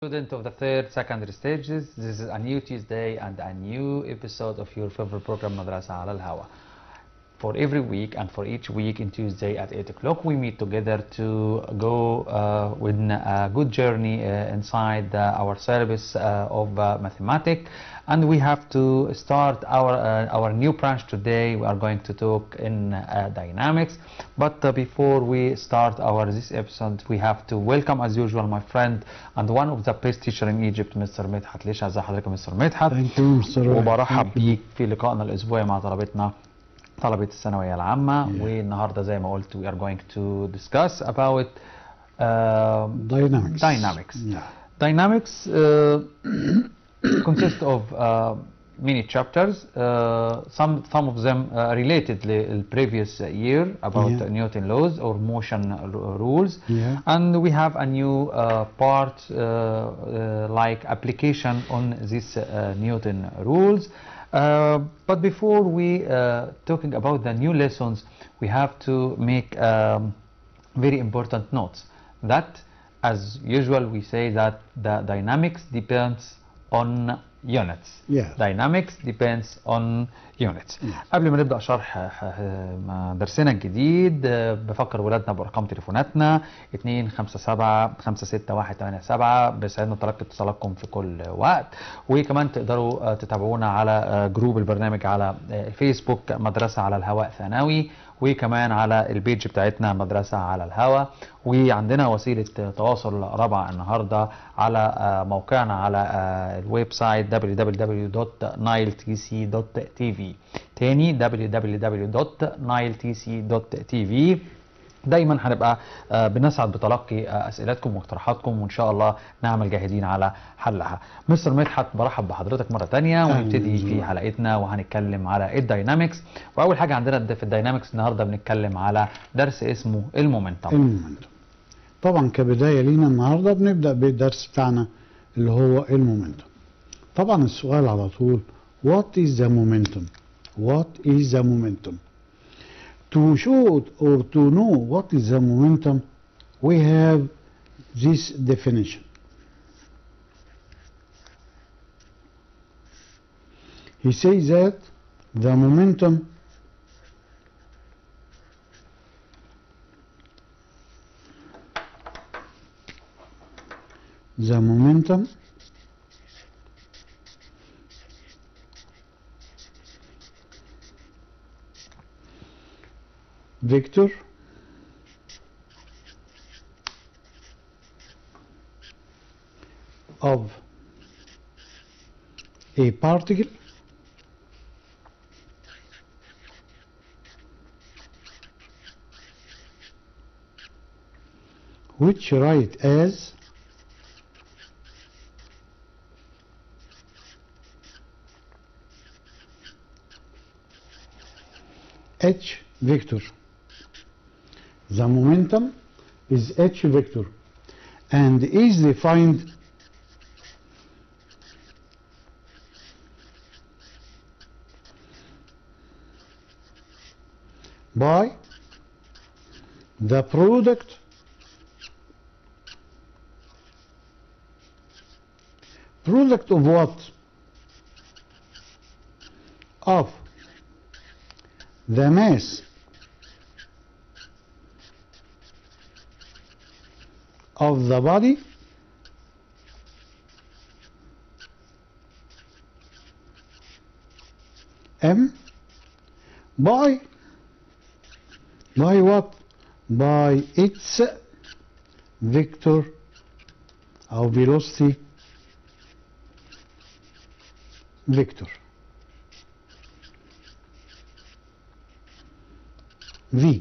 Student of the third secondary stages, this is a new Tuesday and a new episode of your favorite program Madrasa Ala Al-Hawa. For every week and for each week in Tuesday at 8 o'clock we meet together to go uh, with a good journey uh, inside uh, our syllabus uh, of uh, mathematics and we have to start our uh, our new branch today we are going to talk in uh, dynamics but uh, before we start our this episode we have to welcome as usual my friend and one of the best teacher in Egypt Mr. مدحت ليش ازي حضرتك يا مستر مدحت Thank you, Mr. Roy. وبرحب Thank you. بيك في لقائنا الاسبوعي مع طلبتنا طلبة الثانوية العامة Yeah. والنهارده زي ما قلت we are going to discuss about uh, Dynamics. Dynamics. Yeah. Dynamics uh, consists of uh, many chapters. Uh, some some of them uh, related the previous year about Yeah. Newton laws or motion r- rules. Yeah. And we have a new uh, part uh, uh, like application on these uh, Newton rules. Uh, but before we uh, talking about the new lessons, we have to make um, very important notes that as usual we say that the dynamics depends on units Yeah. dynamics depends on units Yeah. قبل ما نبدا شرح ح- ح- درسنا الجديد آه، بفكر ولادنا بارقام تليفوناتنا 2 5 7 5 6 1 8 7 بيسعدنا تلقي اتصالاتكم في كل وقت وكمان تقدروا آه، تتابعونا على آه، جروب البرنامج على آه، فيسبوك مدرسه على الهواء ثانوي وكمان على البيج بتاعتنا مدرسه على الهواء وعندنا وسيله تواصل رابعه النهارده على آه، موقعنا على آه، الويب سايت www.niletc.tv تاني www.niletc.tv دايما هنبقى آه، بنسعد بتلقي آه، اسئلتكم واقتراحاتكم وان شاء الله نعمل جاهزين على حلها مستر مدحت برحب بحضرتك مره تانية أهلاً ونبتدي في بيك. حلقتنا وهنتكلم على الداينامكس واول حاجه عندنا في الداينامكس النهارده بنتكلم على درس اسمه المومنتم المومنتم طبعا كبداية لينا النهاردة بنبدأ بالدرس بتاعنا اللي هو المومنتم طبعا السؤال على طول what is the momentum what is the momentum to show or to know what is the momentum we have this definition he says that the momentum the momentum vector of a particle which write as h vector. The momentum is h vector and is defined by the product product of what? Of the mass of the body m by by what by its vector or velocity vector v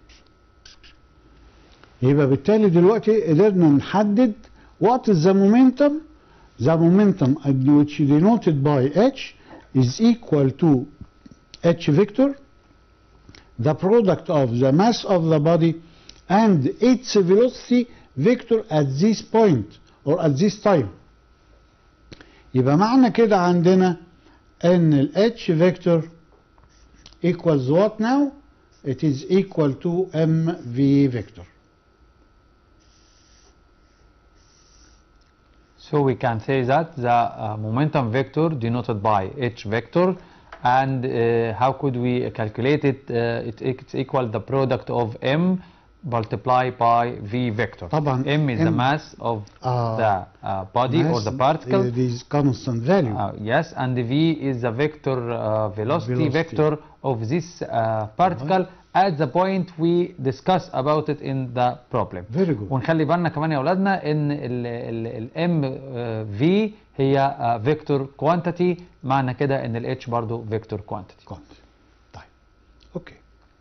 يبقى بالتالي دلوقتي قدرنا نحدد what is the momentum the momentum which denoted by h is equal to h vector the product of the mass of the body and its velocity vector at this point or at this time يبقى معنى كده عندنا ان ال h vector equals what now it is equal to mv vector So we can say that the uh, momentum vector denoted by h vector and uh, how could we calculate it? Uh, it it's equal the product of m multiplied by v vector. طبعاً m is the M- mass of آه. the uh, body or the Mass, particle. uh, This constant value. Uh, yes, and v is the vector uh, velocity, Velocity. vector of this uh, particle at the point we discuss about it in the problem. Very good. ونخلي بالنا كمان يا اولادنا ان الام في هي فيكتور كوانتيتي معنى كده ان الاتش برضو فيكتور كوانتيتي Quantity. طيب اوكي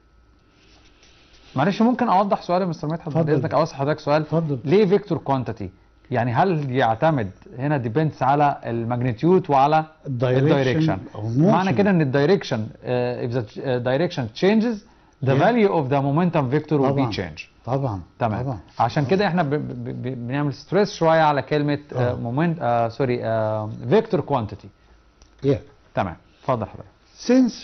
معلش ممكن اوضح سؤال يا مستر مدحت بعد اتفضل. اذنك اوضح حضرتك سؤال اتفضل ليه فيكتور كوانتيتي يعني هل يعتمد هنا ديبندس على الماجنتيود وعلى الدايركشن معنى كده ان الدايركشن if the uh, direction changes the Yeah. value of the momentum vector will be طبعاً. changed طبعا تمام طبعا عشان كده احنا ب ب ب بنعمل ستريس شويه على كلمه آه. مومنت سوري فيكتور كوانتيتي yeah. تمام اتفضل حضرتك since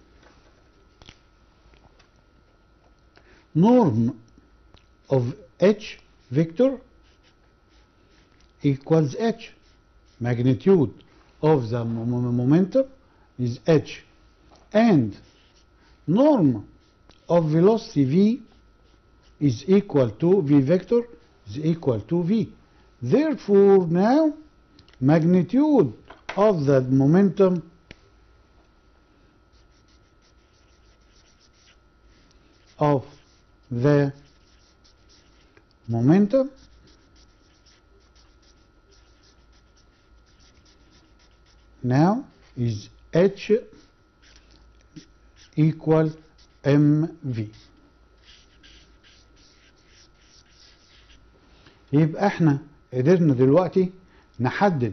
norm of h vector equals h magnitude of the mo- mo- momentum is h and norm of velocity v is equal to v vector is equal to v therefore now magnitude of the momentum of the momentum now is H equal mv يبقى احنا قدرنا دلوقتي نحدد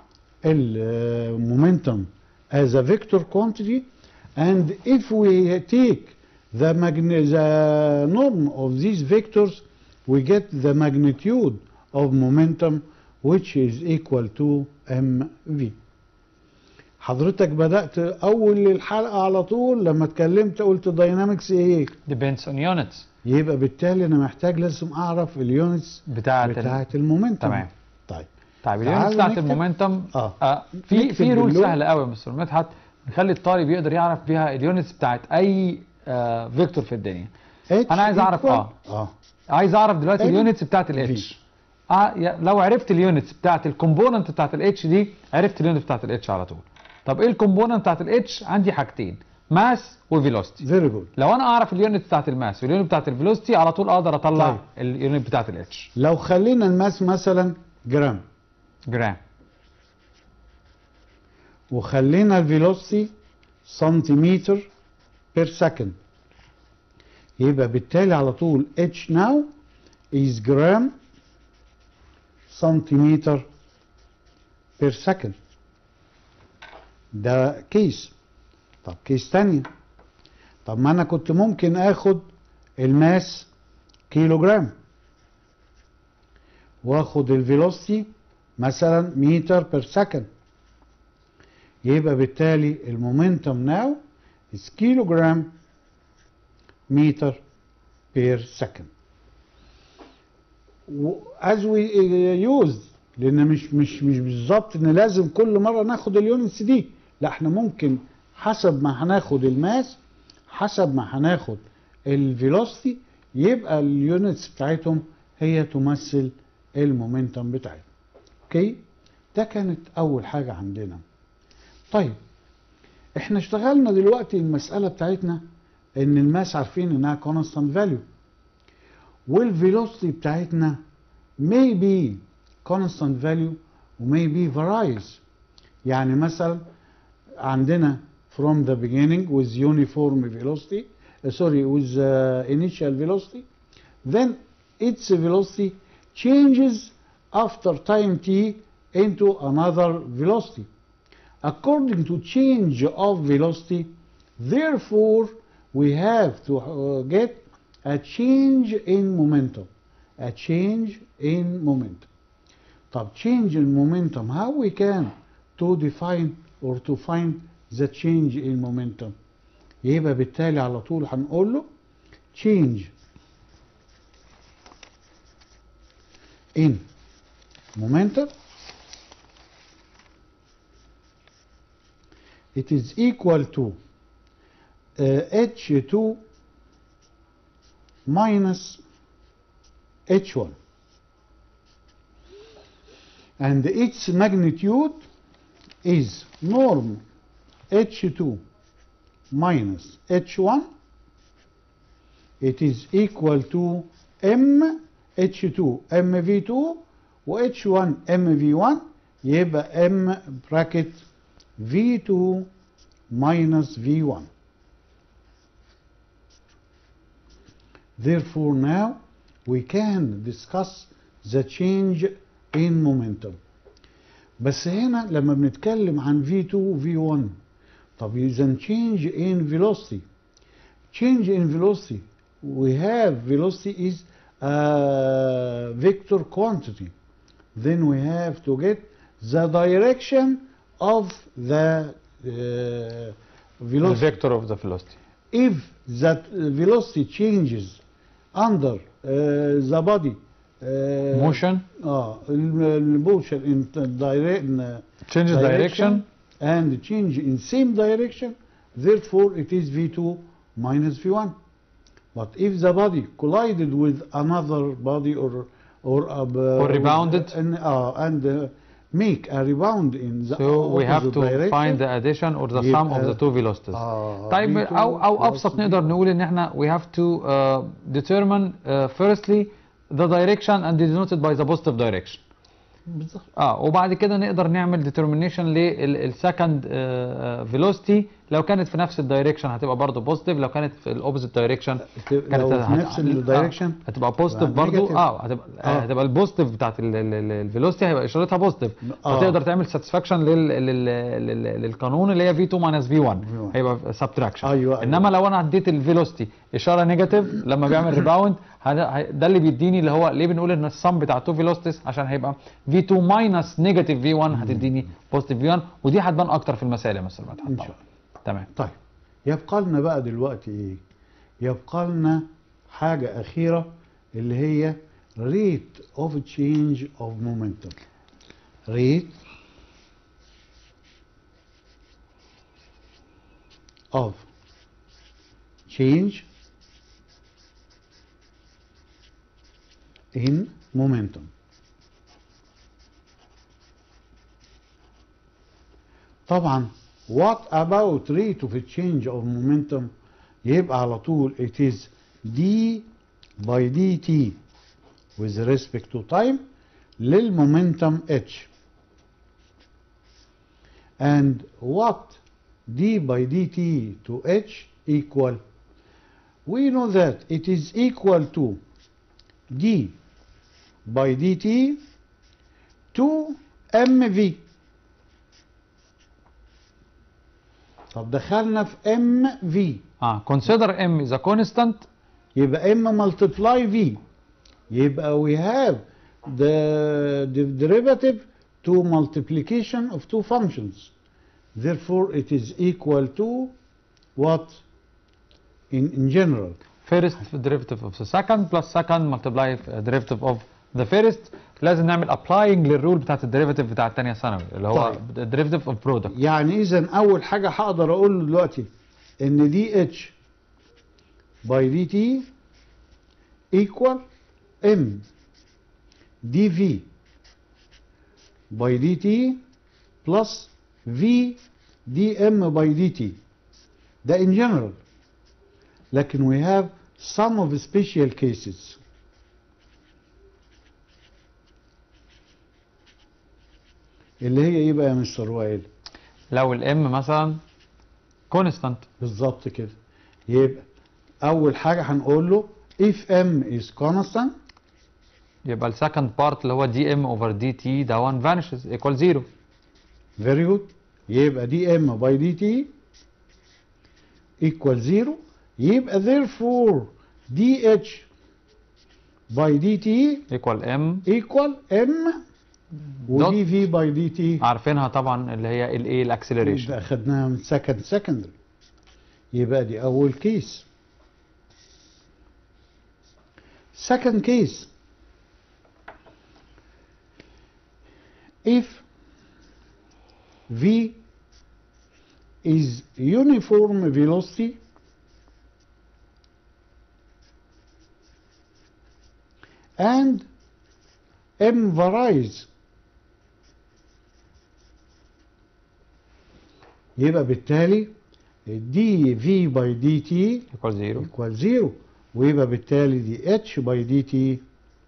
المومنتم as a vector quantity and if we take the, magni- the norm of these vectors we get the magnitude of momentum which is equal to mv حضرتك بدأت أول الحلقة على طول لما اتكلمت قلت داينامكس إيه؟ depends on units يبقى بالتالي أنا محتاج لازم أعرف اليونتس بتاعه بتاعة المومنتم تمام طيب طيب تعالوا اليونتس بتاعت نكتب. المومنتم اه آه في نكتب في رول باللون. سهله قوي يا مستر مدحت نخلي الطالب يقدر يعرف بيها اليونتس بتاعت اي آه فيكتور في الدنيا H أنا عايز أعرف، equal- آه. اه عايز اعرف دلوقتي L اليونتس بتاعت الاتش آه يا- لو عرفت اليونتس بتاعت الكومبوننت بتاعت الاتش دي عرفت اليونت بتاعت الاتش على طول طب ايه الكومبوننت بتاعت الاتش عندي حاجتين ماس وفيلوسيتي فيري جود لو انا اعرف اليونت بتاعت الماس واليونت بتاعت الفيلوسيتي على طول اقدر اطلع طيب. اليونت بتاعت الاتش لو خلينا الماس مثلا جرام جرام وخلينا الفيلوسيتي سنتيمتر بير سكند يبقى بالتالي على طول H now is جرام سنتيمتر بير سكند ده كيس طب كيس تانية طب ما انا كنت ممكن اخد الماس كيلو جرام واخد الفيلوسيتي مثلا متر بير سكند يبقى بالتالي المومنتم ناو is كيلوغرام متر بير سكند as we uh, used لان مش مش مش بالظبط ان لازم كل مره ناخد اليونتس دي لا احنا ممكن حسب ما هناخد الماس حسب ما هناخد الفيلوسيتي يبقى اليونتس بتاعتهم هي تمثل المومنتم بتاعتهم اوكي ده كانت اول حاجه عندنا طيب احنا اشتغلنا دلوقتي المساله بتاعتنا ان الماس عارفين انها كونستانت فاليو والفيلوسيتي بتاعتنا may be constant value و may be varies يعني مثلا عندنا from the beginning with uniform velocity uh, sorry with uh, initial velocity then its velocity changes after time t into another velocity according to change of velocity therefore we have to uh, get a change in momentum a change in momentum طب change in momentum how we can to define or to find the change in momentum يبقى بالتالي على طول هنقول له change in momentum it is equal to uh, H2 minus H1 and its magnitude is norm H2 minus H1 it is equal to M H2 MV2 و H1 MV1 يبقى M bracket V2 minus V1 Therefore now we can discuss the change in momentum بس هنا لما بنتكلم عن V2 V1 طب إذا change in velocity change in velocity we have velocity is a vector quantity then we have to get the direction of the uh, the velocity vector of the velocity if that velocity changes under uh, the body uh, motion اه الموشن in direct changes direction and change in same direction therefore it is v2 minus v1 but if the body collided with another body or or uh, Or rebounded. and, uh, and uh, make a rebound in the so we have opposite to direction find the addition or the sum of the يبقى- two velocities آه طيب V2 او او plus ابسط نقدر نقول ان احنا we have to uh, determine uh, firstly the direction and denoted by the positive direction بالظبط اه وبعد كده نقدر نعمل determination للسكند velocity لو كانت في نفس الدايركشن هتبقى برضه بوزيتيف لو كانت في الاوبوزيت دايركشن لو في نفس الدايركشن هتبقى بوزيتيف يبقى برضه negative. اه هتبقى آه. آه. هتبقى البوزيتيف بتاعت الفيلوسيتي هيبقى اشارتها بوزيتيف آه. فتقدر تعمل ساتسفاكشن لل لل لل للقانون اللي هي في 2 ماينس في 1 V1. هيبقى سبتراكشن أيوة، انما لو انا اديت الفيلوسيتي اشاره نيجاتيف لما بيعمل ريباوند ده اللي بيديني اللي هو ليه بنقول ان السم بتاع تو فيلوسيتيز عشان هيبقى في 2 ماينس نيجاتيف في 1 هتديني بوزيتيف في 1 ودي هتبان اكتر في المسائل يا مستر مدحت إن طبعا شاء تمام طيب يبقى لنا بقى دلوقتي ايه يبقى لنا حاجة أخيرة اللي هي rate of change of momentum rate of change in momentum طبعا what about rate of change of momentum يبقى على طول it is d by dt with respect to time للمومنتم h and what d by dt to h equal we know that it is equal to d by dt to mv طب دخلنا في ام في اه consider m is a constant يبقى ام multiply v يبقى we have the, the derivative to multiplication of two functions therefore it is equal to what in, in general first derivative of the second plus second multiply uh, derivative of the first لازم نعمل applying للرول بتاعت الديريفاتيف بتاع الثانيه ثانوي اللي هو طيب. derivative of product يعني اذا اول حاجه هقدر اقول له دلوقتي ان دي اتش باي دي تي ايكوال ام دي في باي دي تي بلس في دي ام باي دي تي ده in general لكن we have some of special cases اللي هي ايه بقى يا مستر وائل لو الام مثلا constant بالظبط كده يبقى اول حاجه هنقول له if m is constant يبقى السكند بارت اللي هو دي ام اوفر دي تي ده 1 vanishes equal 0 very good يبقى دي m by dt equal 0 يبقى therefore dh by dt equal m equal m و Dot. dv by dt عارفينها طبعا اللي هي الايه الاكسلريشن يبقى اخدناها من second secondary يبقى دي اول كيس second case if v is uniform velocity and m varies يبقى بالتالي دي في باي دي تي equals 0 equal 0 ويبقى بالتالي دي اتش باي دي تي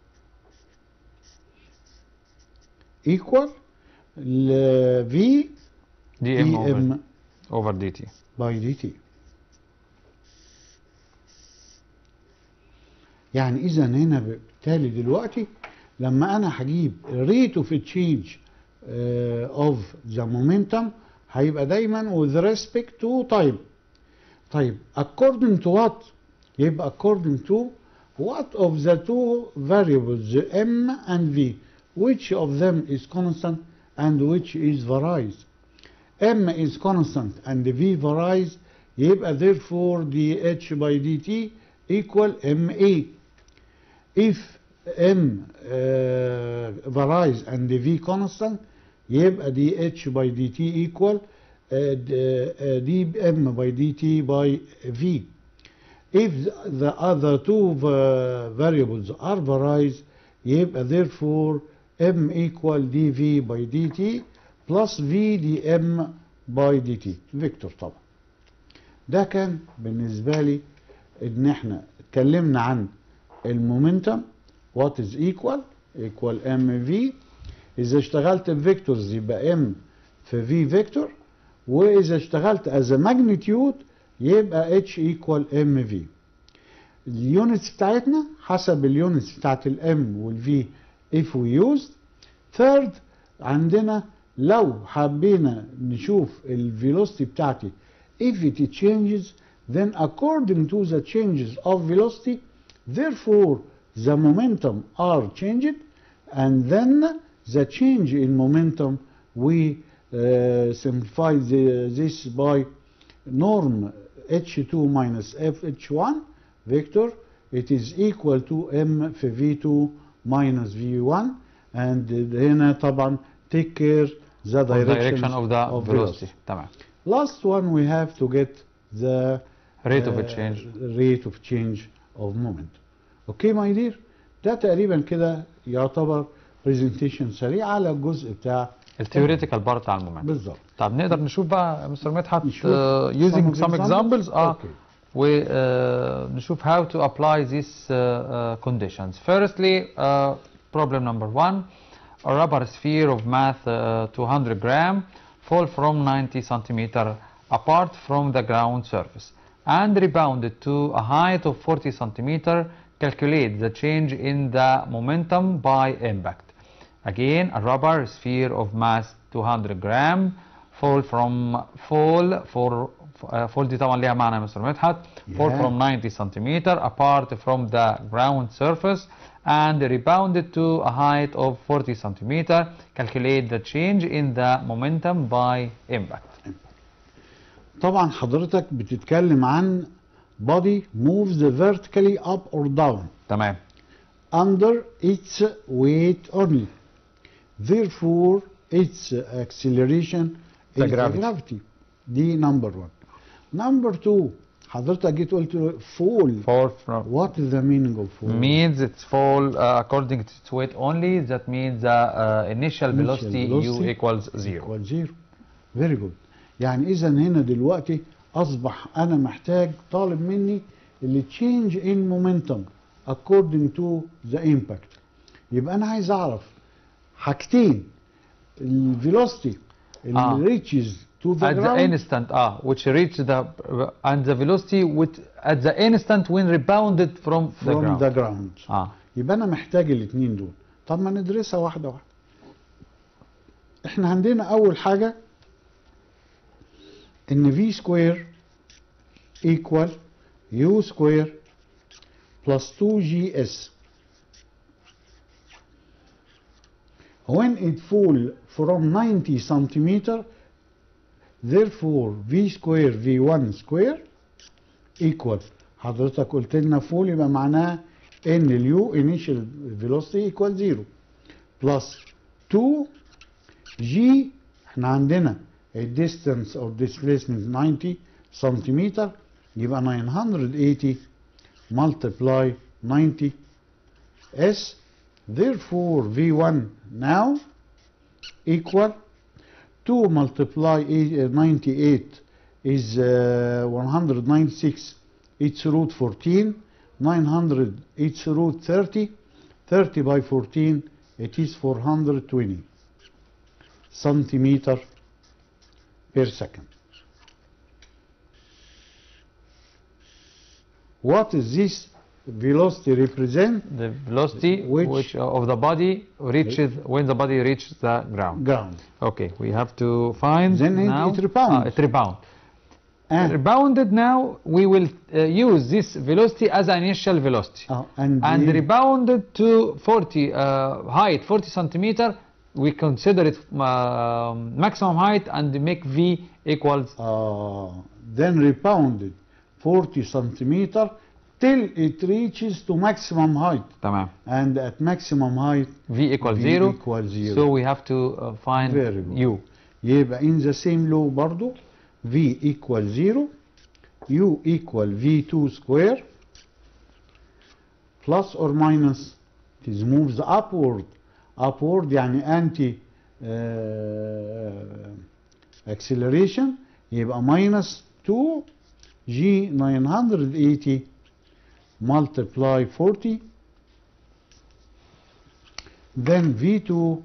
equal ل في dm دي over, ام over dt باي دي تي يعني اذا هنا بالتالي دلوقتي لما انا هجيب rate of change uh, of the momentum هيبقى دايما with respect to time طيب according to what يبقى according to what of the two variables m and v which of them is constant and which is varies m is constant and v varies يبقى therefore dh by dt equal ma if m uh, varies and v constant يبقى dh by dt equal uh, d- uh, dm by dt by v if the other two va- variables are varies يبقى therefore m equal dv by dt plus v dm by dt فيكتور طبعا ده كان بالنسبة لي ان احنا اتكلمنا عن المومنتم what is equal equal mv اذا اشتغلت بفيكتورز يبقى m في v فيكتور واذا اشتغلت as a magnitude يبقى h equal mv اليونتس بتاعتنا حسب اليونتس بتاعت الام والفي if we used third عندنا لو حبينا نشوف الفيلوسيتي بتاعتي if it changes then according to the changes of velocity therefore the momentum are changed and then the change in momentum we uh, simplify the, this by norm h2 minus fh1 vector it is equal to m في v2 minus v1 and هنا طبعا take care the of direction, direction of the velocity تمام last one we have to get the rate of uh, change rate of change of moment اوكي ماي دير ده تقريبا كده يعتبر presentation سريع على الجزء بتاع الثيوريتيكال بارت بتاع المومنت بالظبط طب نقدر نشوف بقى مستر مدحت نشوف uh, using some examples اه اوكي ونشوف how to apply these uh, uh, conditions. Firstly, uh, problem number one, a rubber sphere of mass uh, 200 gram fall from 90 centimeter apart from the ground surface and rebounded to a height of 40 centimeter. Calculate the change in the momentum by impact. Again, a rubber sphere of mass 200 gram fall from fall for uh, fall دي طبعا ليها معنى يا مستر مدحت fall Yeah. from 90 centimeter apart from the ground surface and rebounded to a height of 40 centimeter. Calculate the change in the momentum by impact. طبعا حضرتك بتتكلم عن body moves vertically up or down تمام under its weight only. Therefore, its acceleration The is gravity. the gravity. دي number one. Number two, حضرتك جيت قلت fall. fall from What is the meaning of fall? means it's fall uh, according to its weight only. That means the uh, initial, Initial velocity, u velocity equals zero. equal zero. Very good. يعني إذا هنا دلوقتي أصبح أنا محتاج طالب مني اللي change in momentum according to the impact. يبقى أنا عايز أعرف حاجتين الفيلوسيتي اللي آه. reaches to the at the ground instant ah which reach the and the velocity with at the instant when rebounded from the from ground the ground. اه يبقى أنا محتاج الاثنين دول. طب ما ندرسها واحدة واحدة. احنا عندنا أول حاجة إن V square equal U square plus 2GS. When it fall from 90 centimeter, therefore V square V1 square equal حضرتك قلت لنا فول يبقى معناها ان اليو initial velocity equal 0 plus 2 جي احنا عندنا a distance or displacement 90 centimeter يبقى 980 multiply 90 s therefore v1 now equal 2 multiply eight- uh, 98 is uh, 196 its root 14 900 its root 30 30 by 14 it is 420 centimeter per second what is this velocity represent The velocity Which- which, uh, of the body reaches when the body reaches the ground. ground Okay, we have to find Then it- now. it rebounds. Ah, it rebound. and, Rebounded now, we will uh, use this velocity as an initial velocity. uh, and, and the- rebounded to 40 uh, height 40 centimeter we consider it uh, maximum height and make v equals uh, then rebounded 40 centimeter till it reaches to maximum height تمام and at maximum height v equals V 0 equals zero. so we have to uh, find Very good. u يبقى in the same law برضو V equal 0 U equal V2 square plus or minus it is moves upward upward يعني anti uh, acceleration يبقى minus 2 G 980 multiply 40 then V2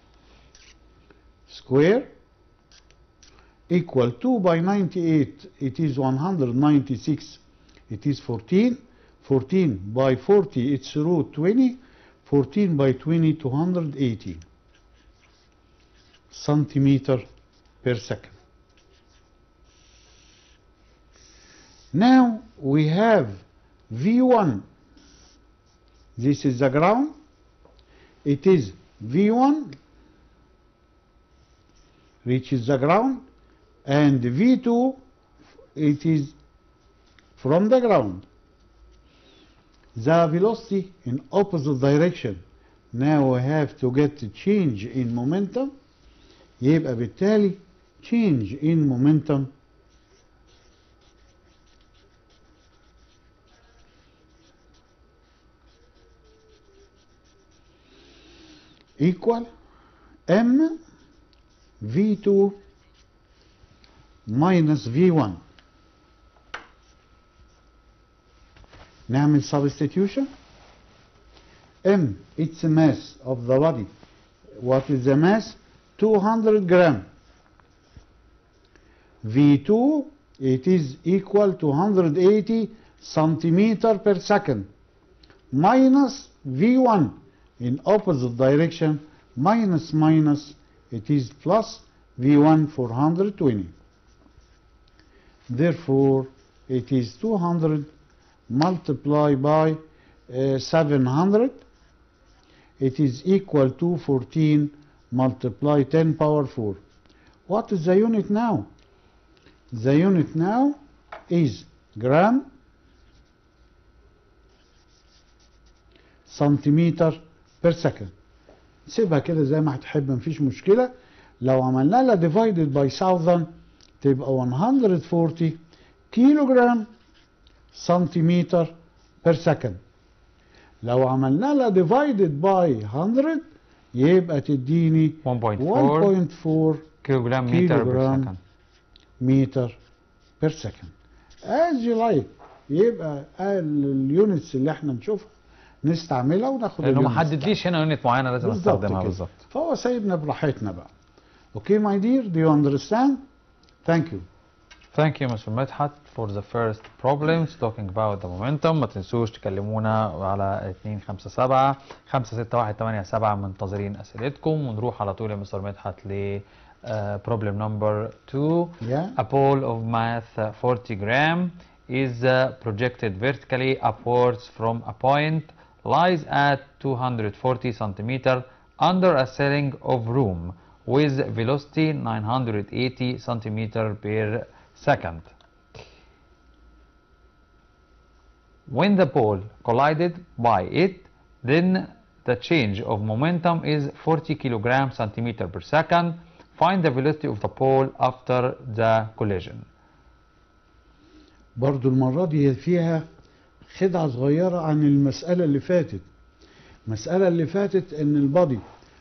square equal 2 by 98 it is 196 it is 14 14 by 40 it's root 20 14 by 20 280 centimeter per second now we have v1 this is the ground it is v1 reaches the ground and V2 it is from the ground the velocity in opposite direction now we have to get a change in momentum يبقى بالتالي change in momentum equal m V2 minus V1 نعمل substitution M it's the mass of the body what is the mass 200 gram V2 it is equal to 180 centimeter per second minus V1 in opposite direction minus minus it is plus V1 420 therefore it is 200 multiplied by uh, 700 it is equal to 14 multiply 10 power 4 what is the unit now the unit now is gram centimeter per second سيبها كده زي ما هتحب مفيش مشكلة لو عملنا لها divided by 1000 تبقى 140 كيلو جرام سنتيمتر per second لو عملنا لها divided by 100 يبقى تديني 1.4 1.4 kilogram meter per kilogram. second متر per second as you like يبقى اليونتس اللي احنا نشوفها نستعملها وناخد لانه ما اليونتس حددليش هنا يونت معينه لازم بالظبط استخدمها كده. بالظبط فهو سايبنا براحتنا بقى اوكي ماي دير do you understand thank you Thank you Mr. مدحت for the first problems talking about the momentum ما تنسوش تكلمونا على 257 56187 منتظرين اسئلتكم ونروح على طول يا مستر مدحت ل uh, problem number 2 yeah A ball of mass uh, 40 gram is uh, projected vertically upwards from a point lies at 240 centimeter under a ceiling of room with velocity 980 centimeter per second. When the ball collided by it, then the change of momentum is 40 kilogram centimeter per second. find the velocity of the pole after the collision برضو المرة دي فيها خدعة صغيرة عن المسألة اللي فاتت المسألة اللي فاتت ان البادي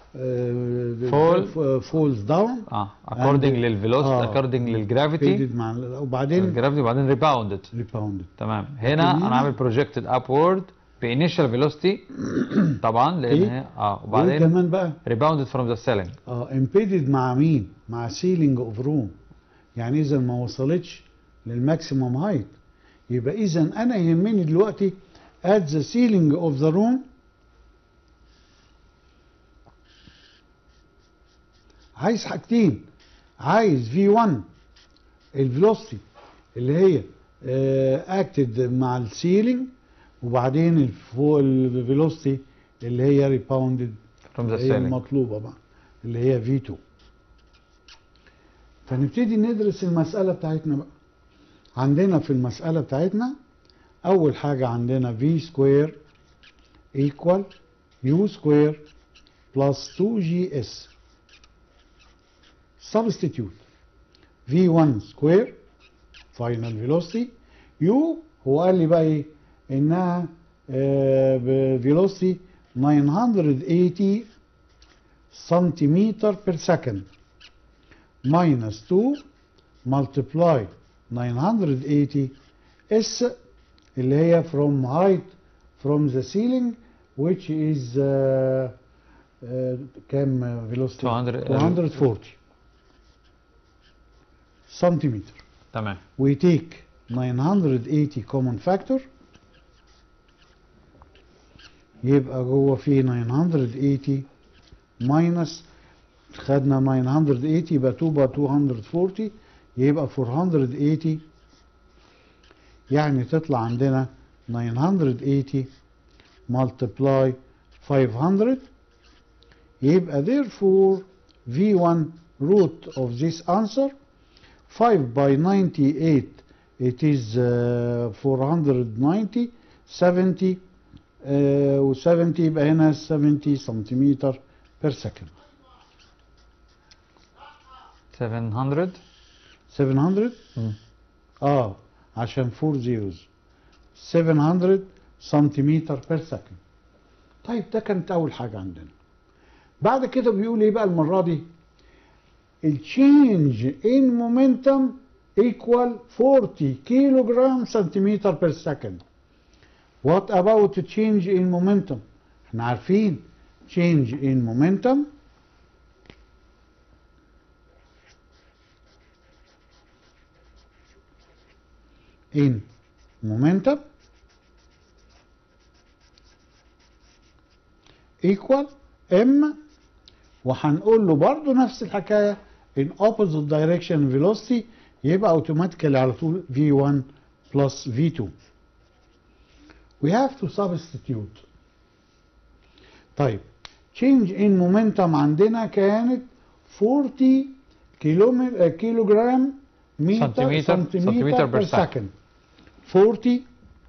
Fall. فولز داون اه according And- للفيلوسيتي آه. according للجرافيتي مع وبعدين الجرافيتي وبعدين ريباوندد ريباوند تمام هنا هنا- انا عامل projected upward بانيشال فيلوسيتي طبعا لان إيه؟ هي اه وبعدين كمان بقى rebounded from the ceiling اه امبيدد مع مين؟ مع سيلينج اوف روم يعني اذا ما وصلتش للماكسيموم هايت يبقى اذا انا يهمني دلوقتي at the ceiling of the room عايز حاجتين عايز V1 الفيلوسيتي اللي هي اكتد مع السيلينج وبعدين الفوق الفيلوسيتي اللي هي ريباوندد from the هي ceiling المطلوبة بقى اللي هي في 2 فنبتدي ندرس المسألة بتاعتنا بقى عندنا في المسألة بتاعتنا أول حاجة عندنا V سكوير equal U سكوير plus 2GS substitute V1 سكوير final velocity U هو قال لي بقى ايه انها آه velocity 980 سنتيمتر per second minus 2 multiply 980 S اللي هي from height from the ceiling which is uh, uh, كام velocity 200 240 سنتيمتر تمام we take 980 common factor يبقى جوه في 980 minus خدنا 980 يبقى 2 بقى 240 يبقى 480 يعني تطلع عندنا 980 multiply 500 يبقى therefore V1 root of this answer 5 by 98 it is uh, 490 70 uh, و 70 يبقى هنا 70 سنتيمتر per second 700 700 مم. اه عشان 4 zeros 700 سنتيمتر per second طيب ده كانت اول حاجه عندنا بعد كده بيقول ايه بقى المره دي التشينج ان مومنتم equal 40 كيلو جرام سنتيمتر per second what about change in momentum احنا عارفين change in momentum in momentum equal m وهنقول له برضو نفس الحكايه in opposite direction velocity يبقى automatically على طول v1 plus v2 we have to substitute طيب change in momentum عندنا كانت 40 كيلومتر كيلو جرام متر سنتيمتر- سنتيمتر سنتيمتر per per second. second 40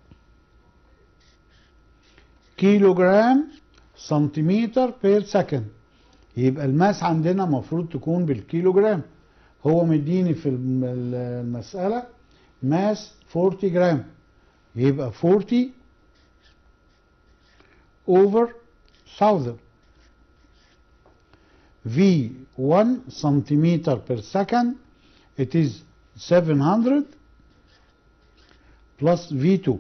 كيلو جرام سنتيمتر بير سكند يبقى الماس عندنا المفروض تكون بالكيلو جرام هو مديني في الم- المسألة ماس 40 جرام يبقى 40 over 1000 V1 centimeter per second it is 700 plus V2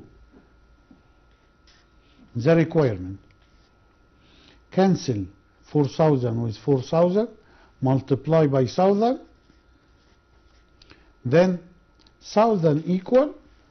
the requirement cancel 4000 with 4000 multiply by 1000 then 1000 equal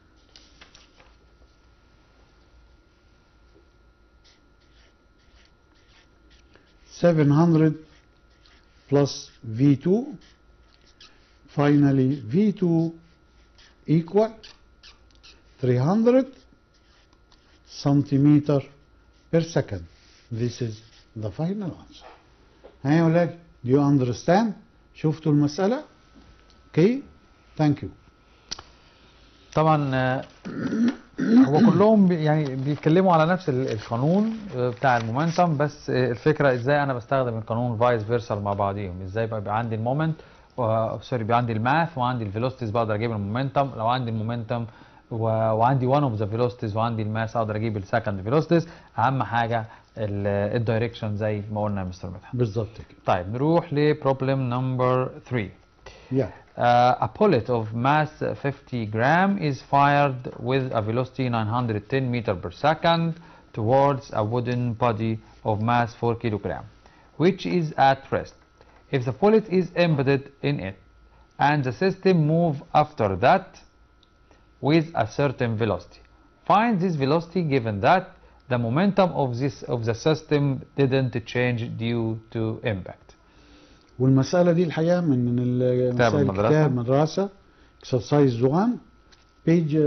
Seven hundred plus V two. Finally, V two equal three hundred centimeter per second. This is the final answer. ها يا ولاد do you understand شفتوا المسألة okay thank you طبعا آه، هو كلهم بي- يعني بيتكلموا على نفس ال- القانون آه، بتاع المومنتم بس آه، الفكره ازاي انا بستخدم القانون فايس فيرسا مع بعضيهم ازاي بقى بيبقى عندي المومنت و- سوري بيبقى عندي الماث وعندي الفيلوسيتيز بقدر اجيب المومنتم لو عندي المومنتم و... وعندي one اوف ذا فيلوسيتيز وعندي الماس اقدر اجيب السكند فيلوسيتيز اهم حاجه الدايركشن زي ما قلنا يا مستر مدحت بالظبط كده طيب نروح لبروبلم نمبر 3 يعني Uh, a bullet of mass 50 gram is fired with a velocity 910 meter per second towards a wooden body of mass 4 kilogram, which is at rest. If the bullet is embedded in it and the system move after that with a certain velocity, find this velocity given that the momentum of this of the system didn't change due to impact. والمسألة دي الحقيقة من ال- كتاب مسائل المدرسة. كتاب مدرسة اكسرسايز 1 بيج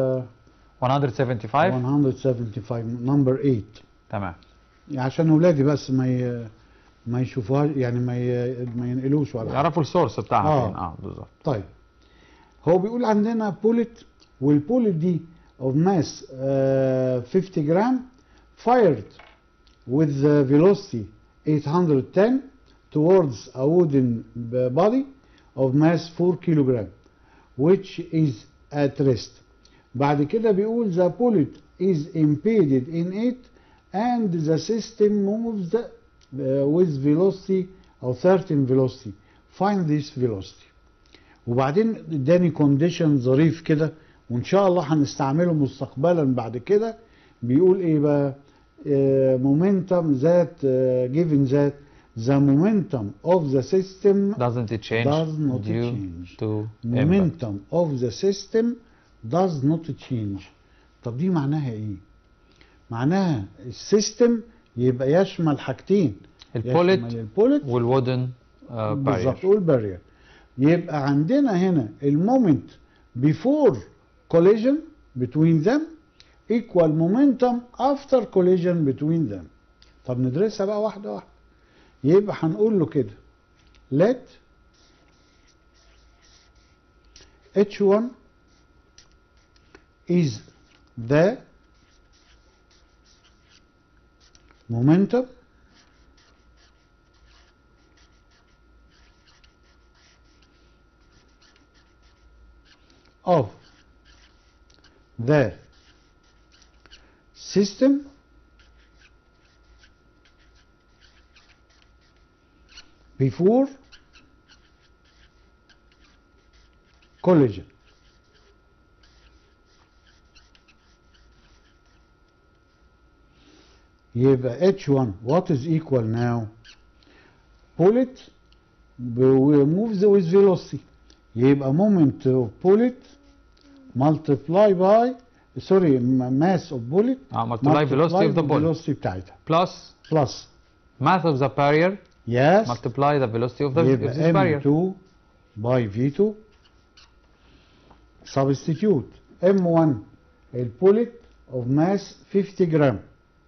175 175 نمبر 8 تمام عشان اولادي بس ما ي... ما يشوفوها يعني ما ي... ما ينقلوش ولا حاجة. يعرفوا السورس بتاعها آه. فين اه بالظبط طيب هو بيقول عندنا بوليت والبوليت دي of mass uh, 50 جرام fired with the velocity 810 towards a wooden b- body of mass 4 kilogram which is at rest بعد كده بيقول the bullet is impeded in it and the system moves uh, with velocity or certain velocity find this velocity وبعدين اداني كونديشن ظريف كده وان شاء الله هنستعمله مستقبلا بعد كده بيقول ايه بقى مومنتم ذات given that the momentum of the system doesn't it change does not due change. to impact momentum of the system does not change طب دي معناها ايه معناها السيستم يبقى يشمل حاجتين البوليت يشمل البوليت والودن بالظبط بارير والبارير يبقى عندنا هنا المومنت before collision between them equal momentum after collision between them طب ندرسها بقى واحدة واحدة يبقى هنقول له كده let h1 is the momentum of the system before collision. يبقى H1 what is equal now bullet moves with velocity يبقى moment of bullet multiply by sorry m- mass of bullet اه multiply velocity of the bullet velocity بتاعتها plus plus mass of the barrier yes multiply the velocity of the of يبقى this barrier M2 by V2 substitute M1 البوليت of mass 50 جرام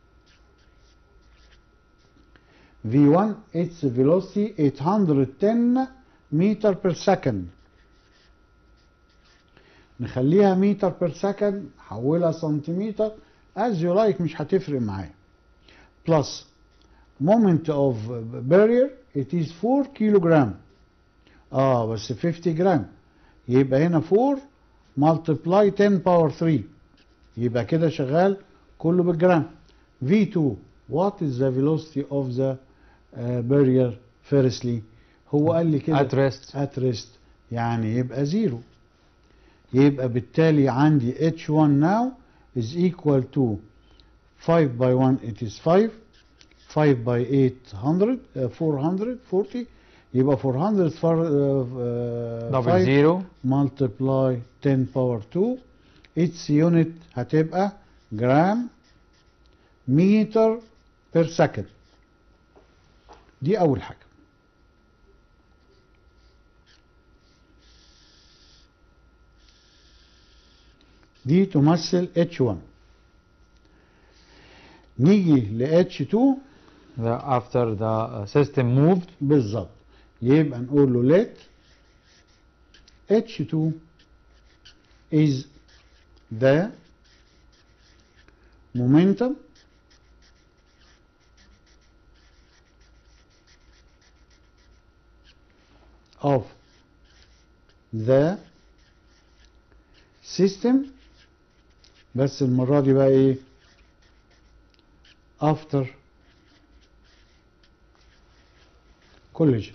V1 its velocity 810 meter per second نخليها متر per second حولها سنتيمتر as you like مش هتفرق معايا plus moment of barrier it is 4 kilogram اه بس 50 جرام يبقى هنا 4 multiply 10 power 3 يبقى كده شغال كله بالجرام V2 what is the velocity of the uh, barrier firstly هو قال لي كده at rest at rest يعني يبقى زيرو يبقى بالتالي عندي H1 now is equal to 5 by 1 it is 5 5 by 800 uh, 440 يبقى 400 for, uh, uh, double 5 zero multiply 10 power 2 its unit هتبقى جرام متر per second دي أول حاجة دي تمثل H1 نيجي ل H2 the, after the uh, system moved بالظبط يبقى نقول له let H2 is the momentum of the system بس المرة دي بقى ايه after collision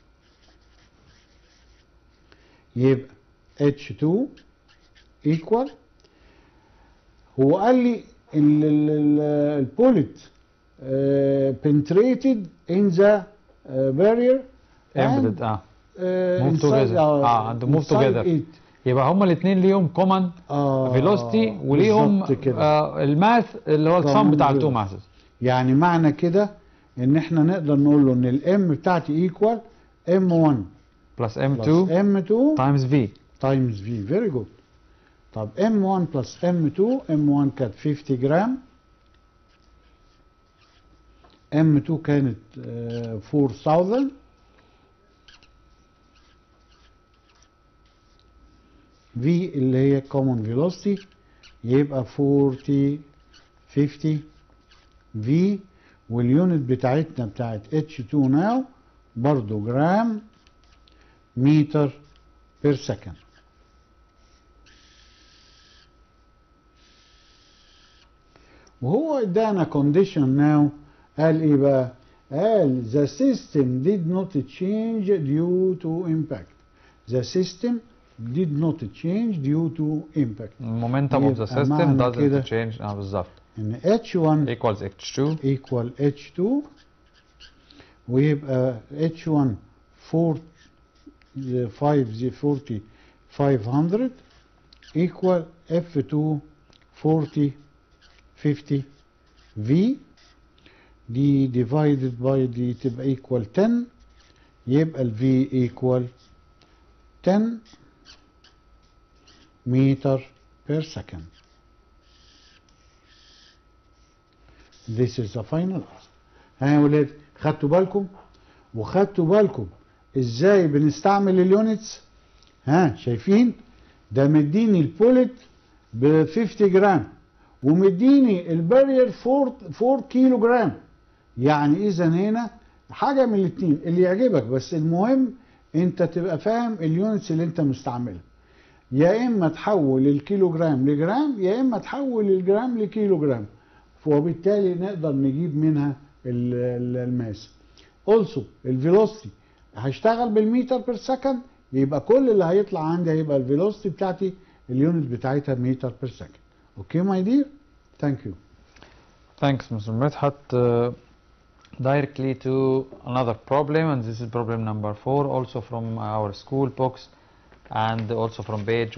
يبقى H2 equal هو قال لي ال- ال- ال- البوليت uh, penetrated in the uh, barrier embedded اه uh, Move inside- together. آه، and move inside together. it. يبقى هما الاثنين ليهم كومن آه فيلوسيتي وليهم بالظبط كده. آه الماث اللي هو الصم common بتاع التو velocity. ماثز يعني معنى كده ان احنا نقدر نقول له ان الام بتاعتي ايكوال m1 بلس plus M2 m2 تايمز V times v very good طب m1 plus m2 m1 كانت 50 جرام m2 كانت آه، 4000 v اللي هي common velocity يبقى 40 50 v واليونت بتاعتنا بتاعت h2 now برضو جرام متر بير سكند وهو ادانا condition now قال ايه بقى قال the system did not change due to impact the system did not change due to impact المومنتم اوف ذا يبقى سيستم معنى كده doesn't change اه بالظبط ان h1 equals H2 equal h2 ويبقى h1 4 5 40 500 equal f2 40 50 v دي divided by دي تبقى equal 10 يبقى ال v equal 10 meter per second This is the final answer. ها يا ولاد خدتوا بالكم وخدتوا بالكم ازاي بنستعمل اليونتس ها شايفين ده مديني البوليت ب 50 جرام ومديني البارير 4 4 كيلو جرام يعني اذا هنا حاجه من الاثنين اللي يعجبك بس المهم انت تبقى فاهم اليونتس اللي انت مستعملها يا اما تحول الكيلو جرام لجرام يا اما تحول الجرام لكيلو جرام وبالتالي نقدر نجيب منها ال- ال- الماس also الفيلوسيتي هشتغل بالمتر بير سكند يبقى كل اللي هيطلع عندي هيبقى الفيلوسيتي بتاعتي اليونت بتاعتها متر بير سكند اوكي ماي دير ثانك يو Thanks, Mr. Medhat. Uh, directly to another problem, and this is problem number four, also from our school books, and also from page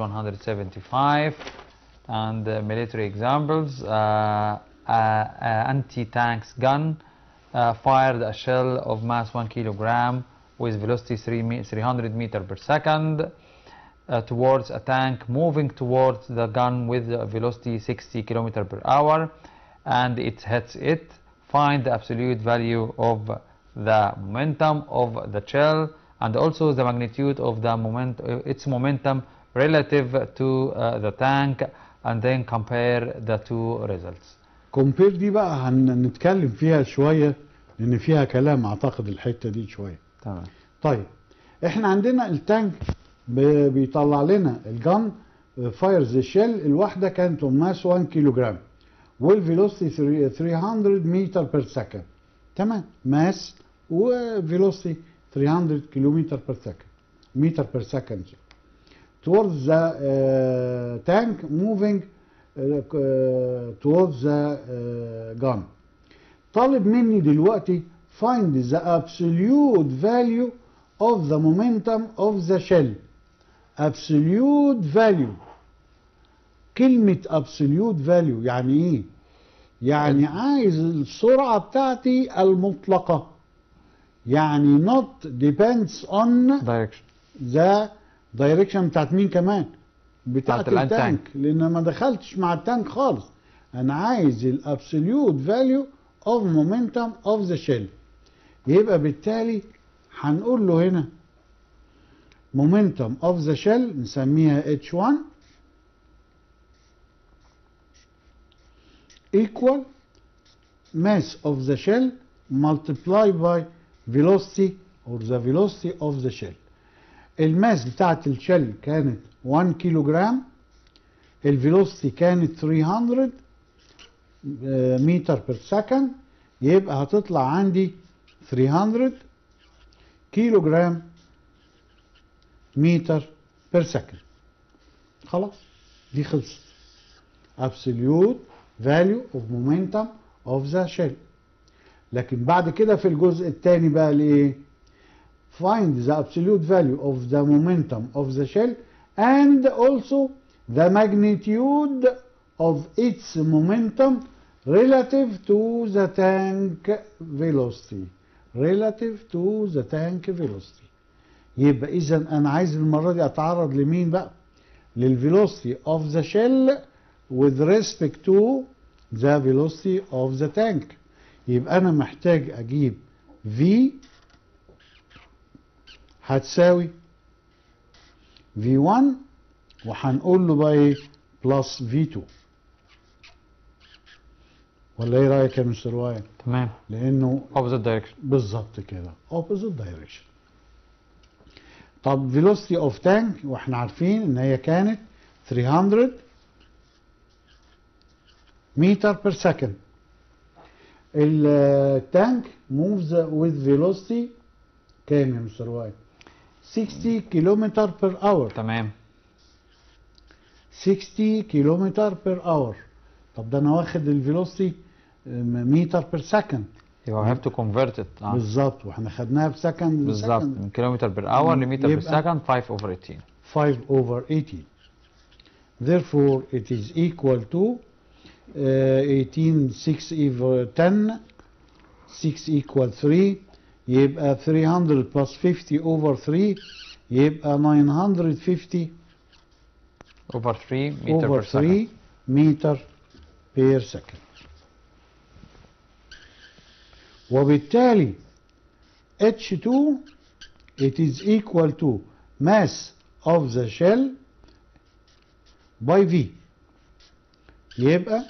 175, and uh, military examples. Uh, uh, uh, anti-tanks gun uh, fired a shell of mass 1 kilogram with velocity 3 me 300 meter per second uh, towards a tank moving towards the gun with a velocity 60 kilometer per hour and it hits it find the absolute value of the momentum of the shell and also the magnitude of the moment uh, its momentum relative to uh, the tank and then compare the two results كومبير دي بقى هنتكلم فيها شويه لان فيها كلام اعتقد الحته دي شويه تمام طيب احنا عندنا التانك ب- بيطلع لنا الجن فايرز الشيل الواحده كانت ماس 1 كيلو جرام والفيلوسيتي 300 متر بير سكند تمام ماس وفيلوسيتي 300 كيلومتر بير سكند متر بير سكند towards the uh, tank moving uh, uh, towards the uh, gun طالب مني دلوقتي find the absolute value of the momentum of the shell absolute value كلمة absolute value يعني ايه يعني عايز السرعة بتاعتي المطلقة يعني not depends on direction ذا دايركشن بتاعت مين كمان بتاعت بتاعت الان التانك لان ما دخلتش مع التانك خالص انا عايز الابسوليوت فاليو اوف مومنتم اوف ذا شيل يبقى بالتالي هنقول له هنا مومنتم اوف ذا شيل نسميها H1 equal mass of the shell multiplied by velocity or the velocity of the shell الماس بتاعت الشل كانت 1 كيلو جرام الفيلوسيتي كانت 300 آه، متر بير سكند يبقى هتطلع عندي 300 كيلو جرام متر بير سكند خلاص دي خلصت absolute value of momentum of the shell لكن بعد كده في الجزء الثاني بقى الايه find the absolute value of the momentum of the shell and also the magnitude of its momentum relative to the tank velocity relative to the tank velocity يبقى اذا انا عايز المره دي اتعرض لمين بقى للvelocity of the shell with respect to the velocity of the tank يبقى انا محتاج اجيب v هتساوي v1 وهنقول له بقى ايه بلس v2 ولا ايه رايك يا مستر وائل تمام لانه opposite direction بالظبط كده opposite direction طب velocity of tank واحنا عارفين ان هي كانت 300 متر بير سكند التانك moves with velocity كام يا مستر وائل 60 كيلومتر بير اور تمام 60 كيلومتر بير اور طب ده انا واخد الفيلوسيتي متر بير سكند you have to convert it آه. بالظبط واحنا خدناها بسكند بالظبط من كيلومتر بير اور لمتر بير يبقى- سكند 5 over 18 5 over 18 therefore it is equal to uh, 18 6 over 10 6 equal 3 يبقى 300 plus 50 over 3 يبقى 950 over 3 meter over per second 3 meter per second وبالتالي H2 it is equal to mass of the shell by V يبقى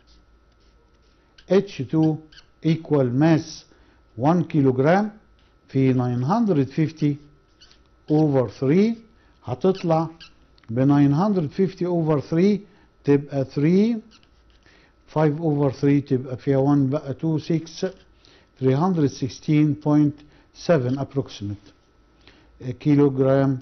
H2 equal mass 1 كيلوغرام في 950 over 3 هتطلع ب 950 over 3 تبقى 3 5 over 3 تبقى فيها 1 بقى 2 6 316.7 approximate كيلوغرام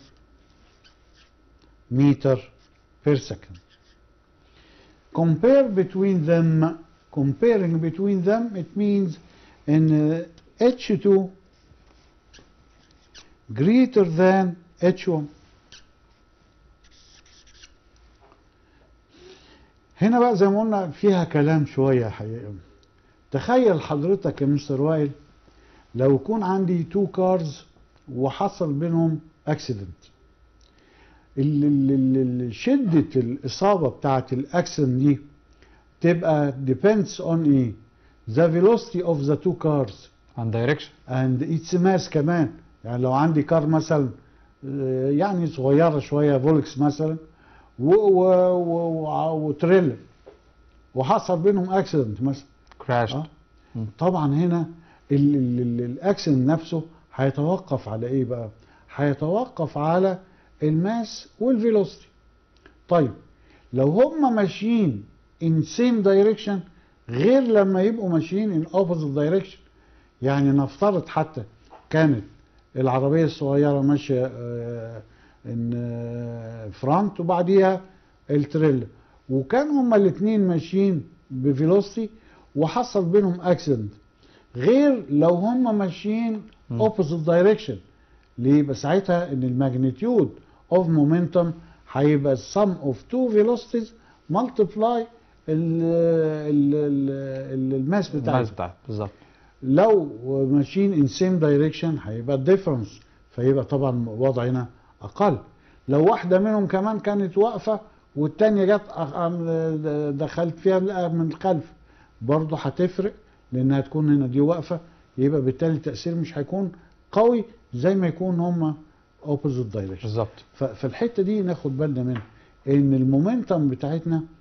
meter per second compare between them comparing between them it means in uh, H2 greater than H1 هنا بقى زي ما قلنا فيها كلام شوية حقيقة تخيل حضرتك يا مستر وائل لو يكون عندي تو كارز وحصل بينهم اكسيدنت شدة الإصابة بتاعت الاكسيدنت دي تبقى depends on ايه the velocity of the two cars and direction and its mass كمان يعني لو عندي كار مثلا آه، يعني صغيرة شوية فولكس مثلا و- و- و- و- وتريلا وحصل بينهم اكسيدنت مثلا crashed آه. طبعا هنا الاكسن نفسه هيتوقف على ايه بقى هيتوقف على الماس والفيلوسيتي طيب لو هم ماشيين in same direction غير لما يبقوا ماشيين in opposite direction يعني نفترض حتى كانت العربية الصغيرة ماشية آه، ان فرونت وبعديها التريلا وكان هما الاثنين ماشيين بفيلوسيتي وحصل بينهم اكسيدنت غير لو هما ماشيين مم. اوبوزيت دايركشن ليه يبقى ساعتها ان الماجنتيود اوف مومنتم هيبقى السم اوف تو فيلوسيتيز ملتبلاي الماس الماس بتاعتها بتاعت بالظبط لو ماشيين ان سيم دايركشن هيبقى الديفرنس فيبقى طبعا الوضع هنا اقل لو واحده منهم كمان كانت واقفه والتانيه جت أ- أم- دخلت فيها من الخلف برضه هتفرق لانها تكون هنا دي واقفه يبقى بالتالي التاثير مش هيكون قوي زي ما يكون هما اوبوزيت دايركشن بالظبط فالحته دي ناخد بالنا منها ان المومنتم بتاعتنا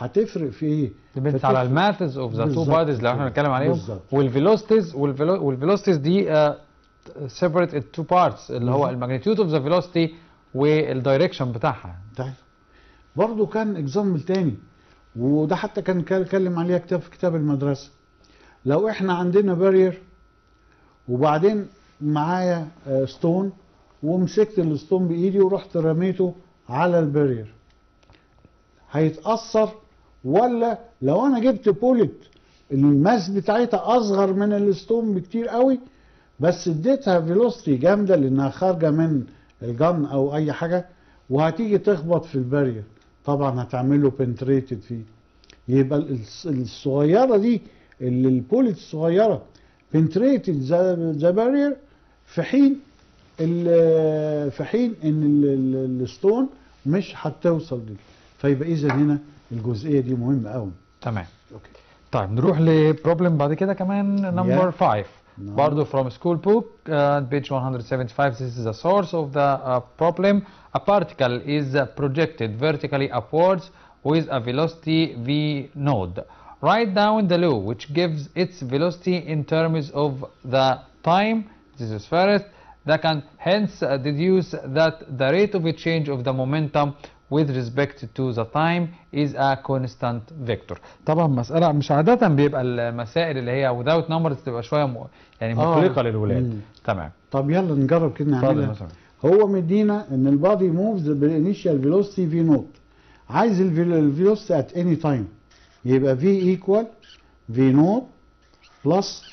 هتفرق في ايه؟ depends على الماثز اوف ذا تو بالظبط بوديز لو احنا كده. بنتكلم عليهم بالظبط. والفيلوسيتيز والفيلوسيتيز دي سيبريت تو بارتس اللي هو بالظبط. الماجنتيود اوف ذا فيلوسيتي والدايركشن بتاعها طيب برضه كان اكزامبل تاني وده حتى كان كان اتكلم عليها كتاب في كتاب المدرسه لو احنا عندنا بارير وبعدين معايا آه، ستون ومسكت الستون بايدي ورحت رميته على البارير هيتاثر ولا لو انا جبت بوليت الماس بتاعتها اصغر من الستون بكتير قوي بس اديتها فيلوسيتي جامده لانها خارجه من الجن او اي حاجه وهتيجي تخبط في البارير طبعا هتعمل له بنتريتد فيه يبقى الص- الصغيره دي اللي البوليت الصغيره بنتريتد ذا بارير في حين ال- في حين ان ال- ال- الستون مش هتوصل دي فيبقى اذا هنا الجزئيه دي مهمه قوي تمام اوكي طيب نروح لبروبلم بعد كده كمان نمبر 5 نعم. برضه from school book uh, page 175 this is the source of the uh, problem a particle is uh, projected vertically upwards with a velocity v node write down the law which gives its velocity in terms of the time this is first that can hence uh, deduce that the rate of a change of the momentum with respect to the time is a constant vector طبعا مسألة مش عادة بيبقى المسائل اللي هي without numbers تبقى شوية م... يعني آه. مقلقة للولاد مم. تمام طب يلا نجرب كده اتفضل نعملها مثلا هو مدينا ان البادي موفز بالانيشال فيلوسيتي في نوت عايز الفيلوسيتي ات اني تايم يبقى في ايكوال في نوت بلس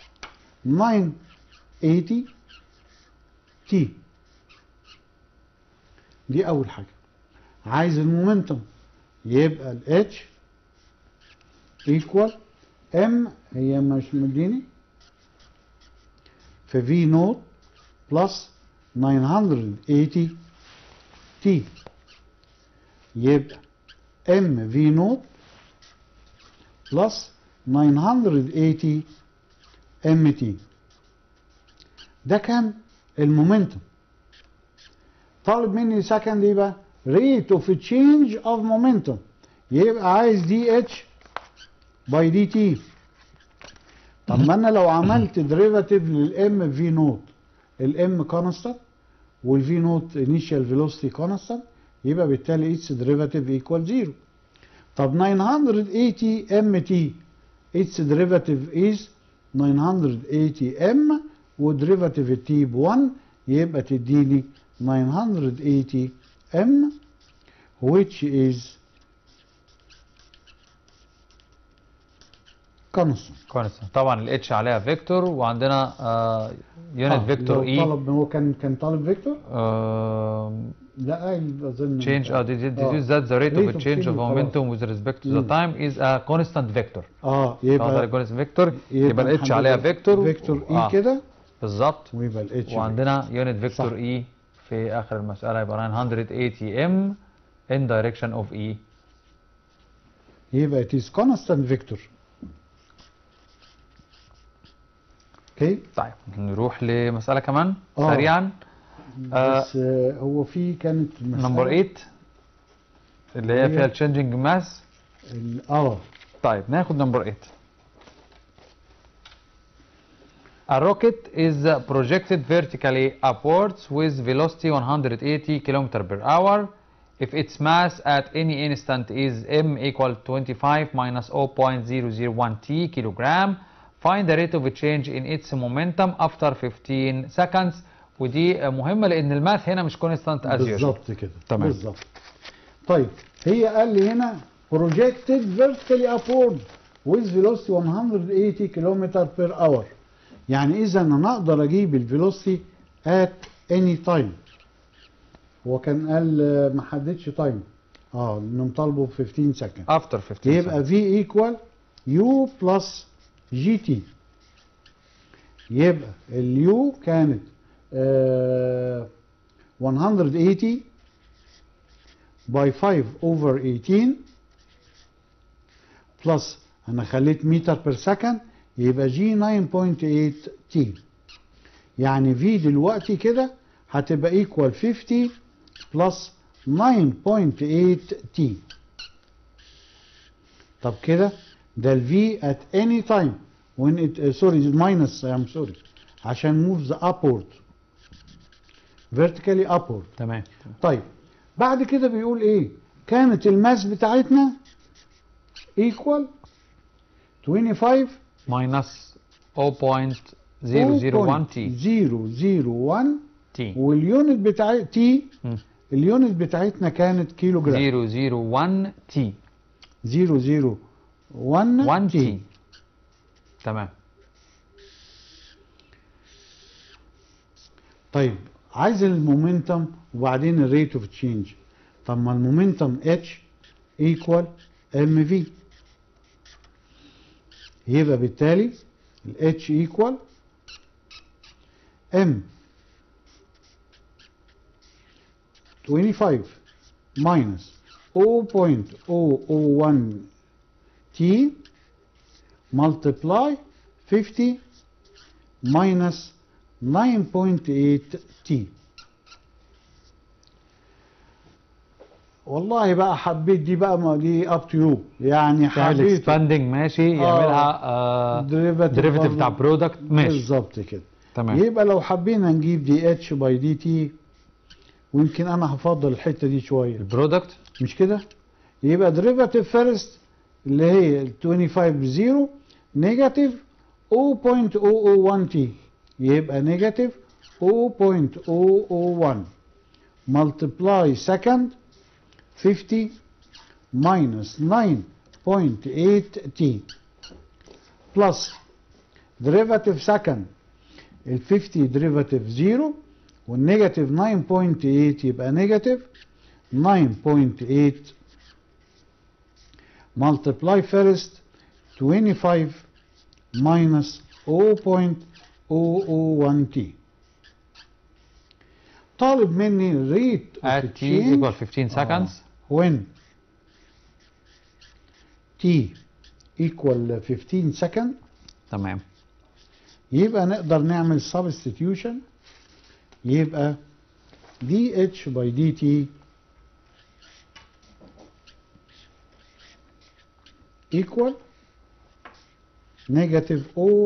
980 تي دي اول حاجه عايز المومنتم يبقى الاتش ايكوال ام هي مش مديني في في نوت بلس 980 تي يبقى ام في نوت بلس 980 ام تي ده كان المومنتم طالب مني سكند ايه بقى rate of change of momentum يبقى عايز دي اتش باي دي تي طب ما انا لو عملت ديريفاتيف للام في نوت الام كونستانت والفي نوت انيشال فيلوسيتي كونستانت يبقى بالتالي اتس ديريفاتيف ايكوال زيرو طب 980 ام تي اتس ديريفاتيف از 980 ام وديريفاتيف التي ب 1 يبقى تديني 980 ام which is constant كونستانت طبعا الاتش عليها فيكتور وعندنا يونت فيكتور اي طلب هو كان كان طالب فيكتور لا قايل اظن change uh, did, did آه. you that the rate of Rate a of change change of خلاص. momentum with respect to the مم. time is a constant vector اه يبقى يبقى constant vector يبقى الاتش عليها فيكتور فيكتور اي كده بالظبط ويبقى الاتش وعندنا يونت فيكتور صح. اي في اخر المساله يبقى 980 ام in direction of e يبقى it is constant vector اوكي طيب نروح لمساله كمان آه. سريعا آه. بس آه هو في كانت مسألة نمبر 8 اللي هي هي- فيها التشينجينج ماس ال- اه طيب ناخد نمبر 8 A rocket is projected vertically upwards with velocity 180 km per hour. If its mass at any instant is m equal 25 minus 0.001 t kilogram, find the rate of change in its momentum after 15 seconds. ودي مهمة لأن الماث هنا مش constant as usual. بالظبط كده تمام. بالظبط طيب هي قال لي هنا projected vertically upward with velocity 180 km per hour يعني اذا انا اقدر اجيب الفيلوسيتي at any time هو كان قال آه، ما حددش تايم اه لانه مطالبه ب 15 سكند After 15 يبقى seconds. V equal U plus GT يبقى اليو كانت آه 180 by 5 over 18 بلس انا خليت متر بير سكند يبقى جي 9.8 تي يعني في دلوقتي كده هتبقى ايكوال 50 بلس 9.8 تي طب كده ده ال V at any time when it uh, sorry minus I'm sorry عشان moves upward vertically upward تمام طيب بعد كده بيقول ايه كانت الماس بتاعتنا equal 25 ماينس 0.001 تي 001 تي واليونت بتاع تي مم. اليونت بتاعتنا كانت كيلو جرام 001 تي 001 1 تي تمام طيب عايز المومنتم وبعدين الريت اوف تشينج طب ما المومنتم اتش ايكوال ام في يبقى بالتالي الاتش ايكوال ام 25 minus 0.001 t multiply 50 minus 9.8 t والله بقى حبيت دي بقى ما دي اب تو يو يعني تعمل حبيت اكسباندنج ماشي يعملها derivative ديريفيتيف برضه. بتاع برودكت ماشي بالظبط كده تمام يبقى لو حبينا نجيب دي اتش باي دي تي ويمكن انا هفضل الحته دي شويه البرودكت مش كده يبقى ديريفاتيف فيرست اللي هي ال 25 0 نيجاتيف 0.001 تي يبقى نيجاتيف 0.001 multiply second 50 minus 9.8 t plus derivative second ال 50 derivative 0 والنيجاتيف 9.8 يبقى نيجاتيف 9.8 multiply first 25 minus 0.001 t طالب مني rate of at t change equal 15 seconds when t equal 15 second تمام يبقى نقدر نعمل substitution يبقى dh by dt equal negative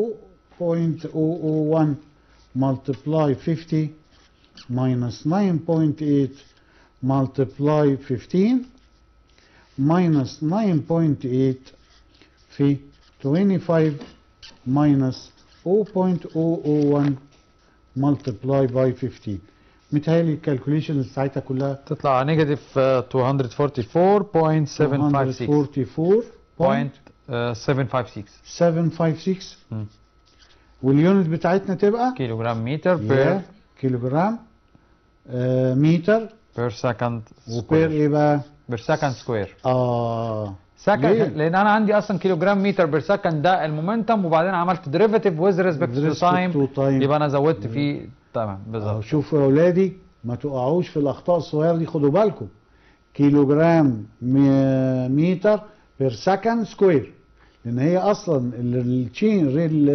0.001 multiply 50 minus 9.8 multiply 15 minus 9.8 في 25 minus 0.001 multiply by 15 متهيألي الكالكوليشن ساعتها كلها تطلع نيجاتيف 244.756 244.756 756 مم. واليونت بتاعتنا تبقى كيلو جرام متر Yeah. بير كيلو جرام آه متر بير سكند وبير ايه بقى؟ بير سكند سكوير اه سكند ليه؟ لان انا عندي اصلا كيلو جرام متر بير سكند ده المومنتم وبعدين عملت ديريفيتيف ويز ريسبكت تو respect تايم to time. يبقى انا زودت فيه تمام أهو بالظبط شوفوا يا اولادي ما تقعوش في الاخطاء الصغيره دي خدوا بالكم كيلو جرام م- متر بير سكند سكوير لان هي اصلا التشين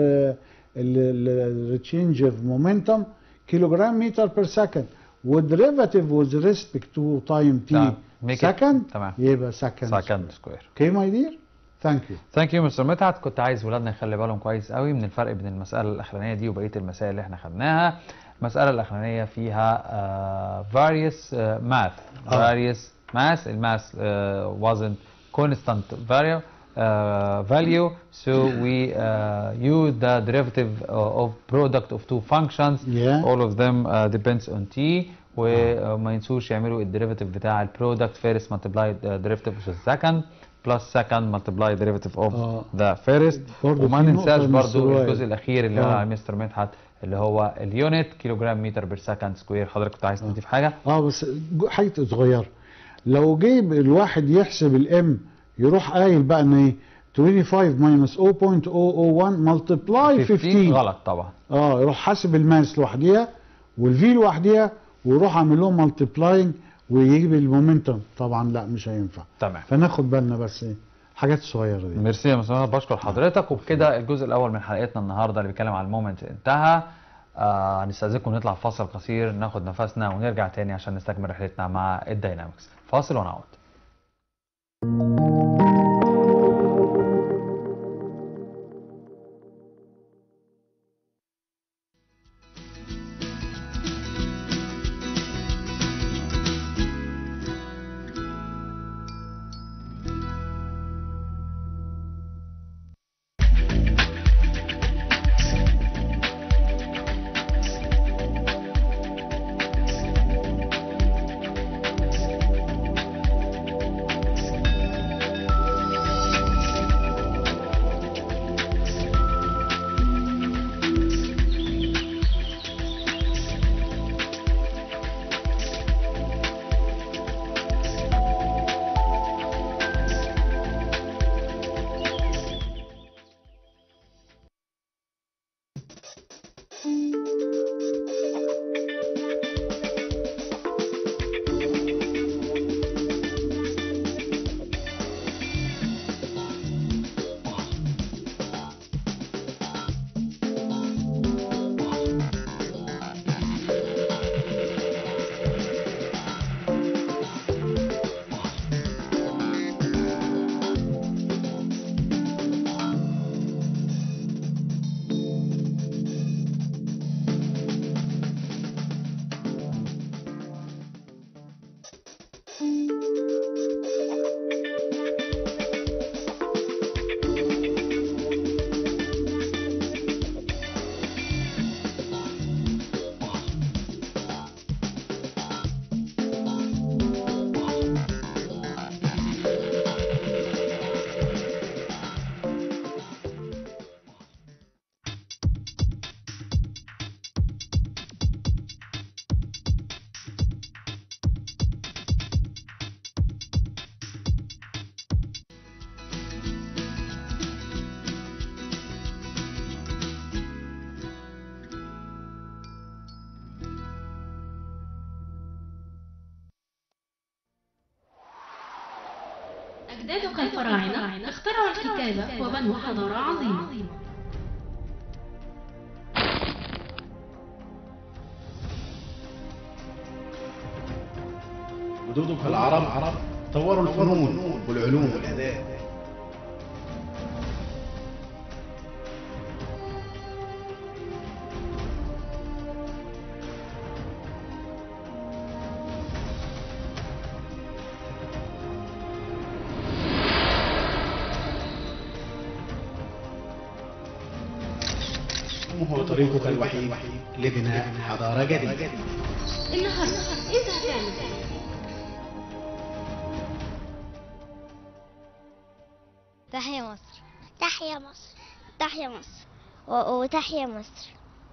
التشينج اوف مومنتم كيلو جرام متر بير سكند والديريفاتيف وذ ريسبكت تو تايم تي تمام. Make it- سكند تمام. يبقى سكند سكند سكوير اوكي ماي دير ثانك يو ثانك يو مستر مدحت كنت عايز ولادنا يخلي بالهم كويس قوي من الفرق بين المساله الاخرانيه دي وبقيه المسائل اللي احنا خدناها المساله الاخرانيه فيها uh, various uh, math آه. various mass الماس uh, wasn't constant value uh, value so we uh, use the derivative uh, of product of two functions Yeah. all of them uh, depends on t وما ينسوش يعملوا الديريفيتيف بتاع البرودكت فيرست مالتبلاي ديريفيتيف اوف second بلس second مالتبلاي ديريفيتيف اوف آه. ذا فيرست برضو وما في ننساش نقطة من برضو السؤال. الجزء الاخير اللي آه. قال على مستر مدحت اللي هو اليونت كيلو جرام متر بير سكند سكوير حضرتك كنت عايز تضيف حاجه اه بس جو- حاجه صغيره لو جيب الواحد يحسب الام يروح قايل بقى ان ايه 25 ماينس 0.001 ملتبلاي 15 غلط طبعا اه يروح حاسب الماس لوحديها والفي لوحديها ويروح عامل لهم ملتبلاينج ويجيب المومنتم طبعا لا مش هينفع تمام فناخد بالنا بس ايه الحاجات الصغيره دي ميرسي يا مستر مدحت بشكر حضرتك وبكده الجزء الاول من حلقتنا النهارده اللي بيتكلم عن المومنت انتهى آه هنستاذنكم نطلع فاصل قصير ناخد نفسنا ونرجع تاني عشان نستكمل رحلتنا مع الداينامكس فاصل ونعود أجدادك الفراعنة اخترعوا الكتابة وبنوا حضارة عظيمة جدودك العرب طوروا الفنون والعلوم والاداب هو طريقك الوحيد لبناء حضارة جديدة النهاردة أنت هتعمل إيه؟ تحيا مصر تحيا مصر تحيا مصر و- وتحيا مصر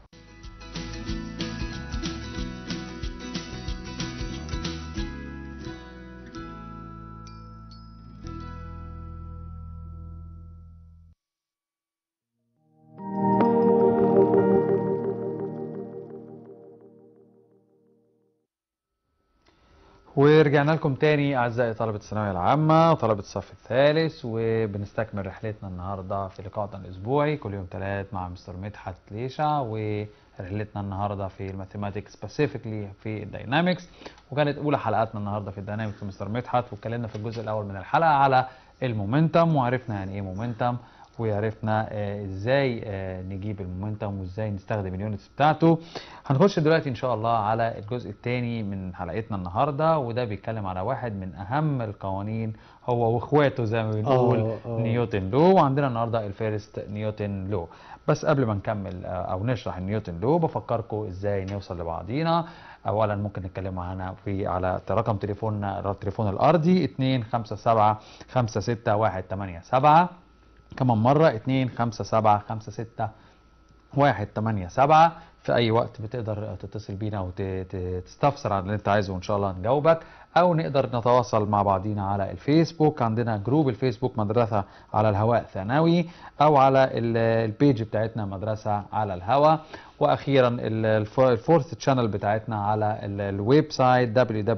ورجعنا لكم تاني أعزائي طلبة الثانوية العامة وطلبة الصف الثالث وبنستكمل رحلتنا النهاردة في لقائنا الأسبوعي كل يوم ثلاث مع مستر مدحت ليشع ورحلتنا النهاردة في الماثيماتيك سبيسيفيكلي في الداينامكس وكانت أولى حلقاتنا النهاردة في الداينامكس مستر مدحت واتكلمنا في الجزء الأول من الحلقة على المومنتم وعرفنا يعني إيه مومنتم وعرفنا آه، ازاي آه، نجيب المومنتم وازاي نستخدم اليونتس بتاعته هنخش دلوقتي ان شاء الله على الجزء الثاني من حلقتنا النهارده وده بيتكلم على واحد من اهم القوانين هو واخواته زي ما بنقول آه، آه. نيوتن لو وعندنا النهارده الفيرست نيوتن لو بس قبل ما نكمل آه، او نشرح النيوتن لو بفكركم ازاي نوصل لبعضينا اولا ممكن نتكلم معانا في على رقم تليفوننا التليفون الارضي 257 56187 كمان مرة 2 5 7 5 6 1 8 7 في أي وقت بتقدر تتصل بينا وتستفسر عن اللي أنت عايزه وإن شاء الله نجاوبك أو نقدر نتواصل مع بعضينا على الفيسبوك عندنا جروب الفيسبوك مدرسة على الهواء ثانوي أو على ال- البيج بتاعتنا مدرسة على الهواء وأخيرا ال- الف- الفورث تشانل بتاعتنا على ال- الويب سايت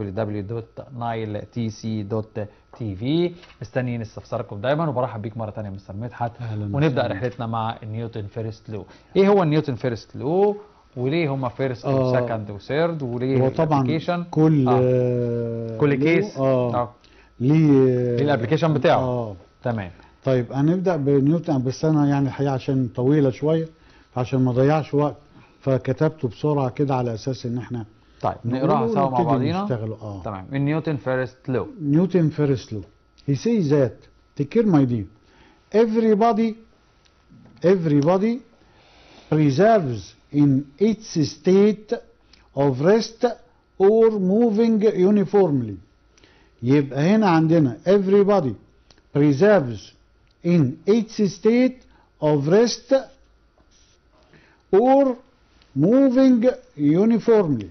www.niletc.tv مستنيين استفساركم دايما وبرحب بيك مرة تانية مستر مدحت أهلاً ونبدأ وسهلاً. رحلتنا مع نيوتن فيرست لو ايه هو نيوتن فيرست لو وليه هما فيرست آه. وسكند وثيرد وليه هو طبعا الابلكيشن كل آه. آه. كل له- كيس اه ليه ليه الابلكيشن بتاعه اه تمام طيب هنبدا بنيوتن بس انا يعني الحقيقه عشان طويله شويه عشان ما اضيعش وقت فكتبته بسرعه كده على اساس ان احنا طيب نقوله نقراها سوا مع ونبتدي بعضينا نشتغلوا اه تمام من نيوتن فيرست لو Newton first law. He says that, take care my dear, everybody, everybody preserves in its state of rest or moving uniformly. يبقى هنا عندنا everybody preserves in its state of rest or moving uniformly.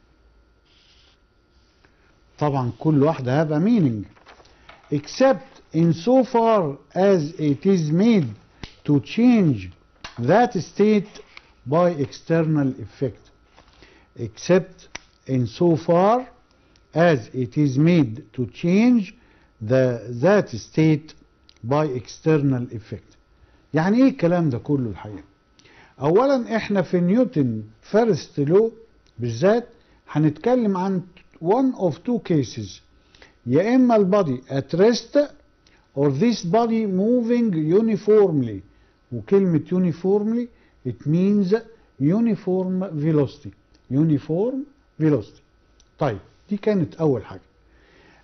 طبعا كل واحدة هيبقى meaning except in so far as it is made to change that state by external effect except in so far as it is made to change the that state by external effect يعني ايه الكلام ده كله الحقيقة اولا احنا في نيوتن فيرست لو بالذات هنتكلم عن one of two cases يا اما البادي at rest or this body moving uniformly وكلمة uniformly it means uniform velocity uniform velocity طيب دي كانت اول حاجة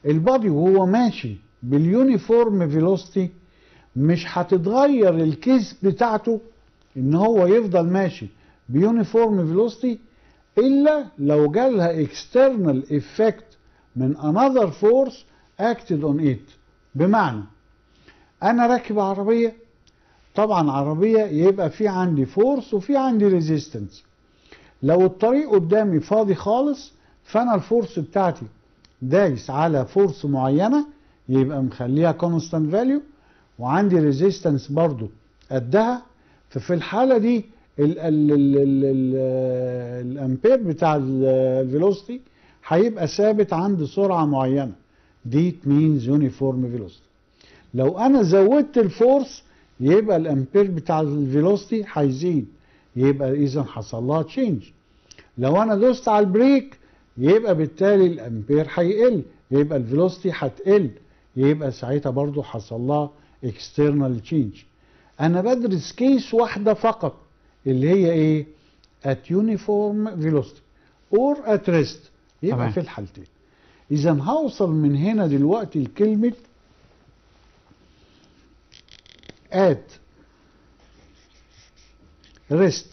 البادي وهو ماشي باليونيفورم فيلوسيتي مش هتتغير الكيس بتاعته ان هو يفضل ماشي بيونيفورم فيلوسيتي الا لو جالها external effect من another force acted on it بمعنى انا راكب عربيه طبعا عربيه يبقى في عندي فورس وفي عندي ريزيستنس لو الطريق قدامي فاضي خالص فانا الفورس بتاعتي دايس على فورس معينه يبقى مخليها كونستانت فاليو وعندي ريزيستنس برضو قدها ففي الحاله دي ال ال ال ال ال الامبير بتاع الفيلوسيتي هيبقى ثابت عند سرعه معينه دي means uniform velocity لو انا زودت الفورس يبقى الامبير بتاع الفيلوسيتي هيزيد يبقى اذا حصل لها تشينج لو انا دوست على البريك يبقى بالتالي الامبير هيقل يبقى الفيلوسيتي هتقل يبقى ساعتها برضو حصل لها external change انا بدرس كيس واحده فقط اللي هي ايه at uniform velocity or at rest يبقى تمام. في الحالتين اذا هوصل من هنا دلوقتي لكلمه at rest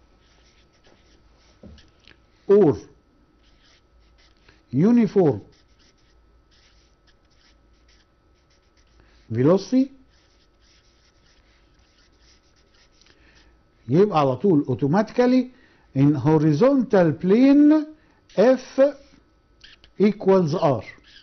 or uniform velocity يبقى على طول automatically in horizontal plane F equals R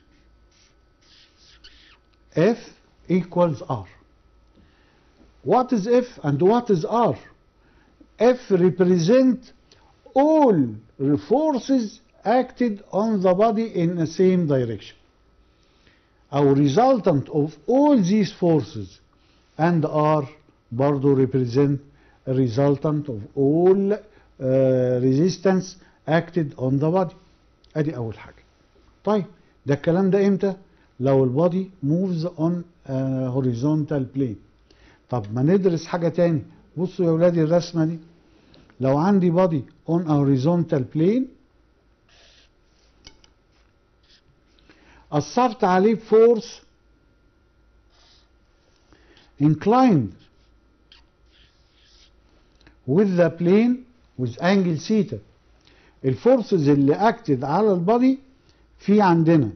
F equals R what is F and what is R F represent all forces acted on the body in the same direction أو resultant of all these forces and R برضو represent a resultant of all uh, resistance acted on the body ادي اول حاجه طيب ده الكلام ده امتى لو البادي moves on a horizontal plane طب ما ندرس حاجه تاني بصوا يا ولادي الرسمه دي لو عندي body on a horizontal plane أثرت عليه بفورس inclined with the plane with angle theta الفورسز اللي اكتد على البادي في عندنا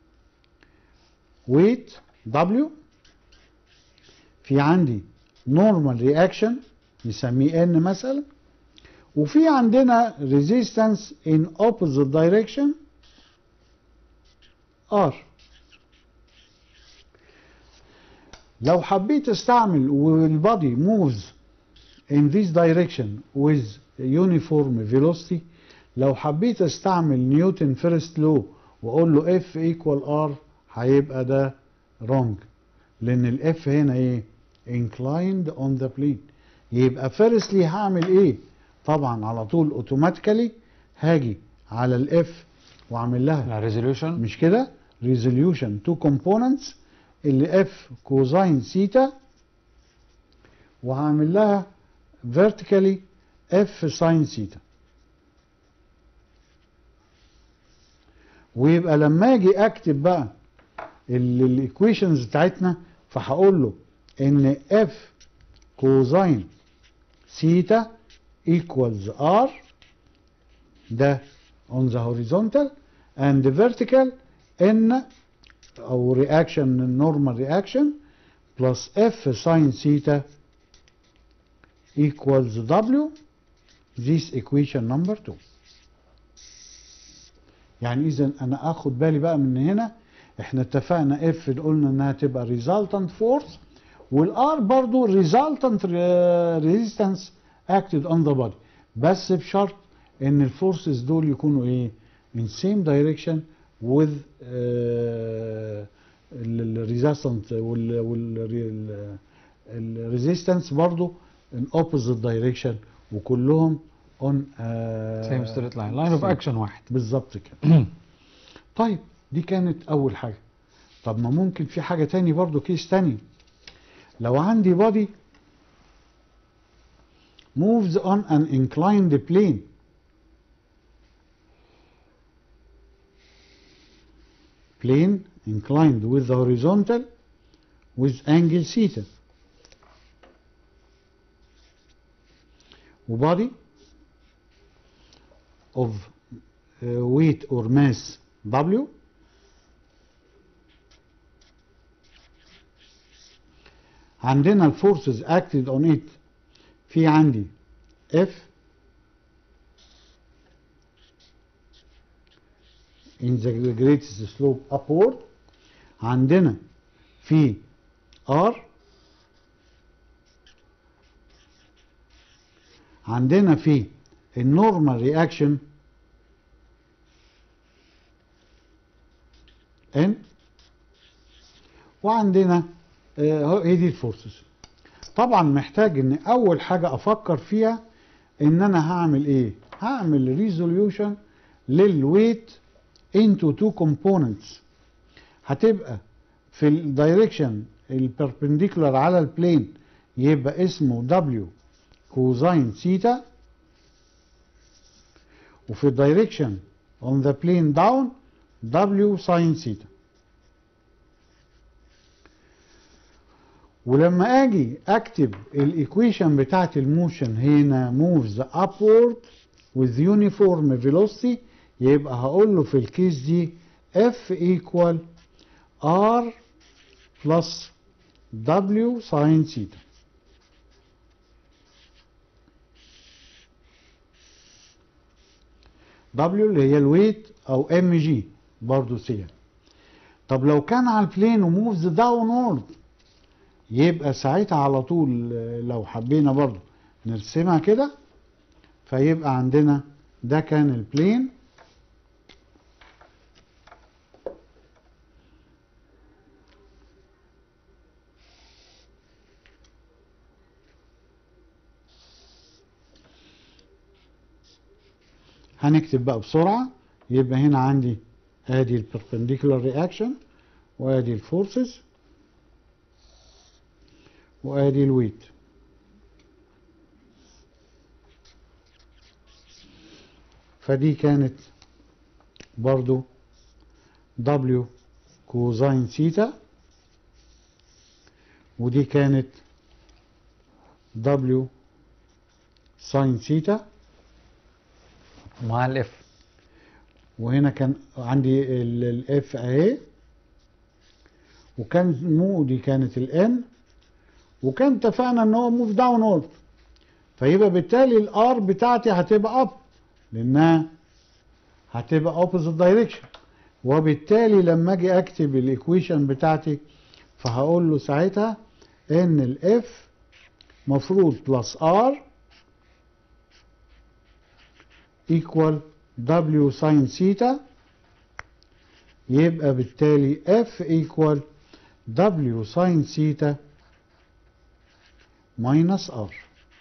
weight W في عندي normal reaction نسميه N مثلا وفي عندنا resistance in opposite direction R لو حبيت استعمل والبادي moves in this direction with uniform velocity لو حبيت استعمل نيوتن فيرست لو واقول له F equal R هيبقى ده wrong لان الاف هنا ايه inclined on the plane يبقى firstly هعمل ايه طبعا على طول اوتوماتيكالي هاجي على الاف واعمل لها resolution مش كده resolution two components اللي f كوزين سيتا وهعمل لها vertically f ساين سيتا ويبقى لما اجي اكتب بقى الايكويشنز بتاعتنا فهقول له ان f كوزين سيتا equals r ده on the horizontal and the vertical n او reaction normal reaction plus f sine theta equals w this equation number 2 يعني اذا انا اخد بالي بقى من هنا احنا اتفقنا اف قلنا انها تبقى resultant force والار برضو resultant resistance acted on the body بس بشرط ان الفورسز دول يكونوا ايه in same direction with الريزيستنت والريزيستنس برضو in opposite direction وكلهم on uh, same straight line line of action واحد بالظبط كده طيب دي كانت اول حاجه طب ما ممكن في حاجه تاني برضو كيس تاني لو عندي body moves on an inclined plane plane inclined with the horizontal with angle theta وبody of uh, weight or mass W عندنا الفورسز acted on it في عندي F in the greatest slope upward عندنا في R عندنا في النورمال رياكشن N وعندنا آه، هي دي الفورسز طبعا محتاج ان اول حاجه افكر فيها ان انا هعمل ايه هعمل ريزوليوشن للويت into two components هتبقى في الدايركشن البربنديكولار على البلين يبقى اسمه W كوزين ثيتا وفي الدايركشن on the plane down W ساين ثيتا ولما اجي اكتب الايكويشن بتاعت الموشن هنا moves upward with uniform velocity يبقى هقول له في الكيس دي F equal R plus W sin theta W اللي هي الويت او ام جي برضه سي طب لو كان على البلين وموفز داونورد يبقى ساعتها على طول آه، لو حبينا برضه نرسمها كده فيبقى عندنا ده كان البلين هنكتب بقى بسرعة يبقى هنا عندي ادي البربنديكولار رياكشن وادي الفورسز وادي الويت فدي كانت برضو W كوزين ثيتا ودي كانت W ساين ثيتا مع الاف وهنا كان عندي الاف اهي وكان مو دي كانت الان وكان اتفقنا ان هو موف داون وورد فيبقى بالتالي الار بتاعتي هتبقى اب لانها هتبقى اوبوزيت دايركشن وبالتالي لما اجي اكتب الايكويشن بتاعتي فهقول له ساعتها ان الاف مفروض بلس ار equal W sin theta يبقى بالتالي F equal W sin theta minus R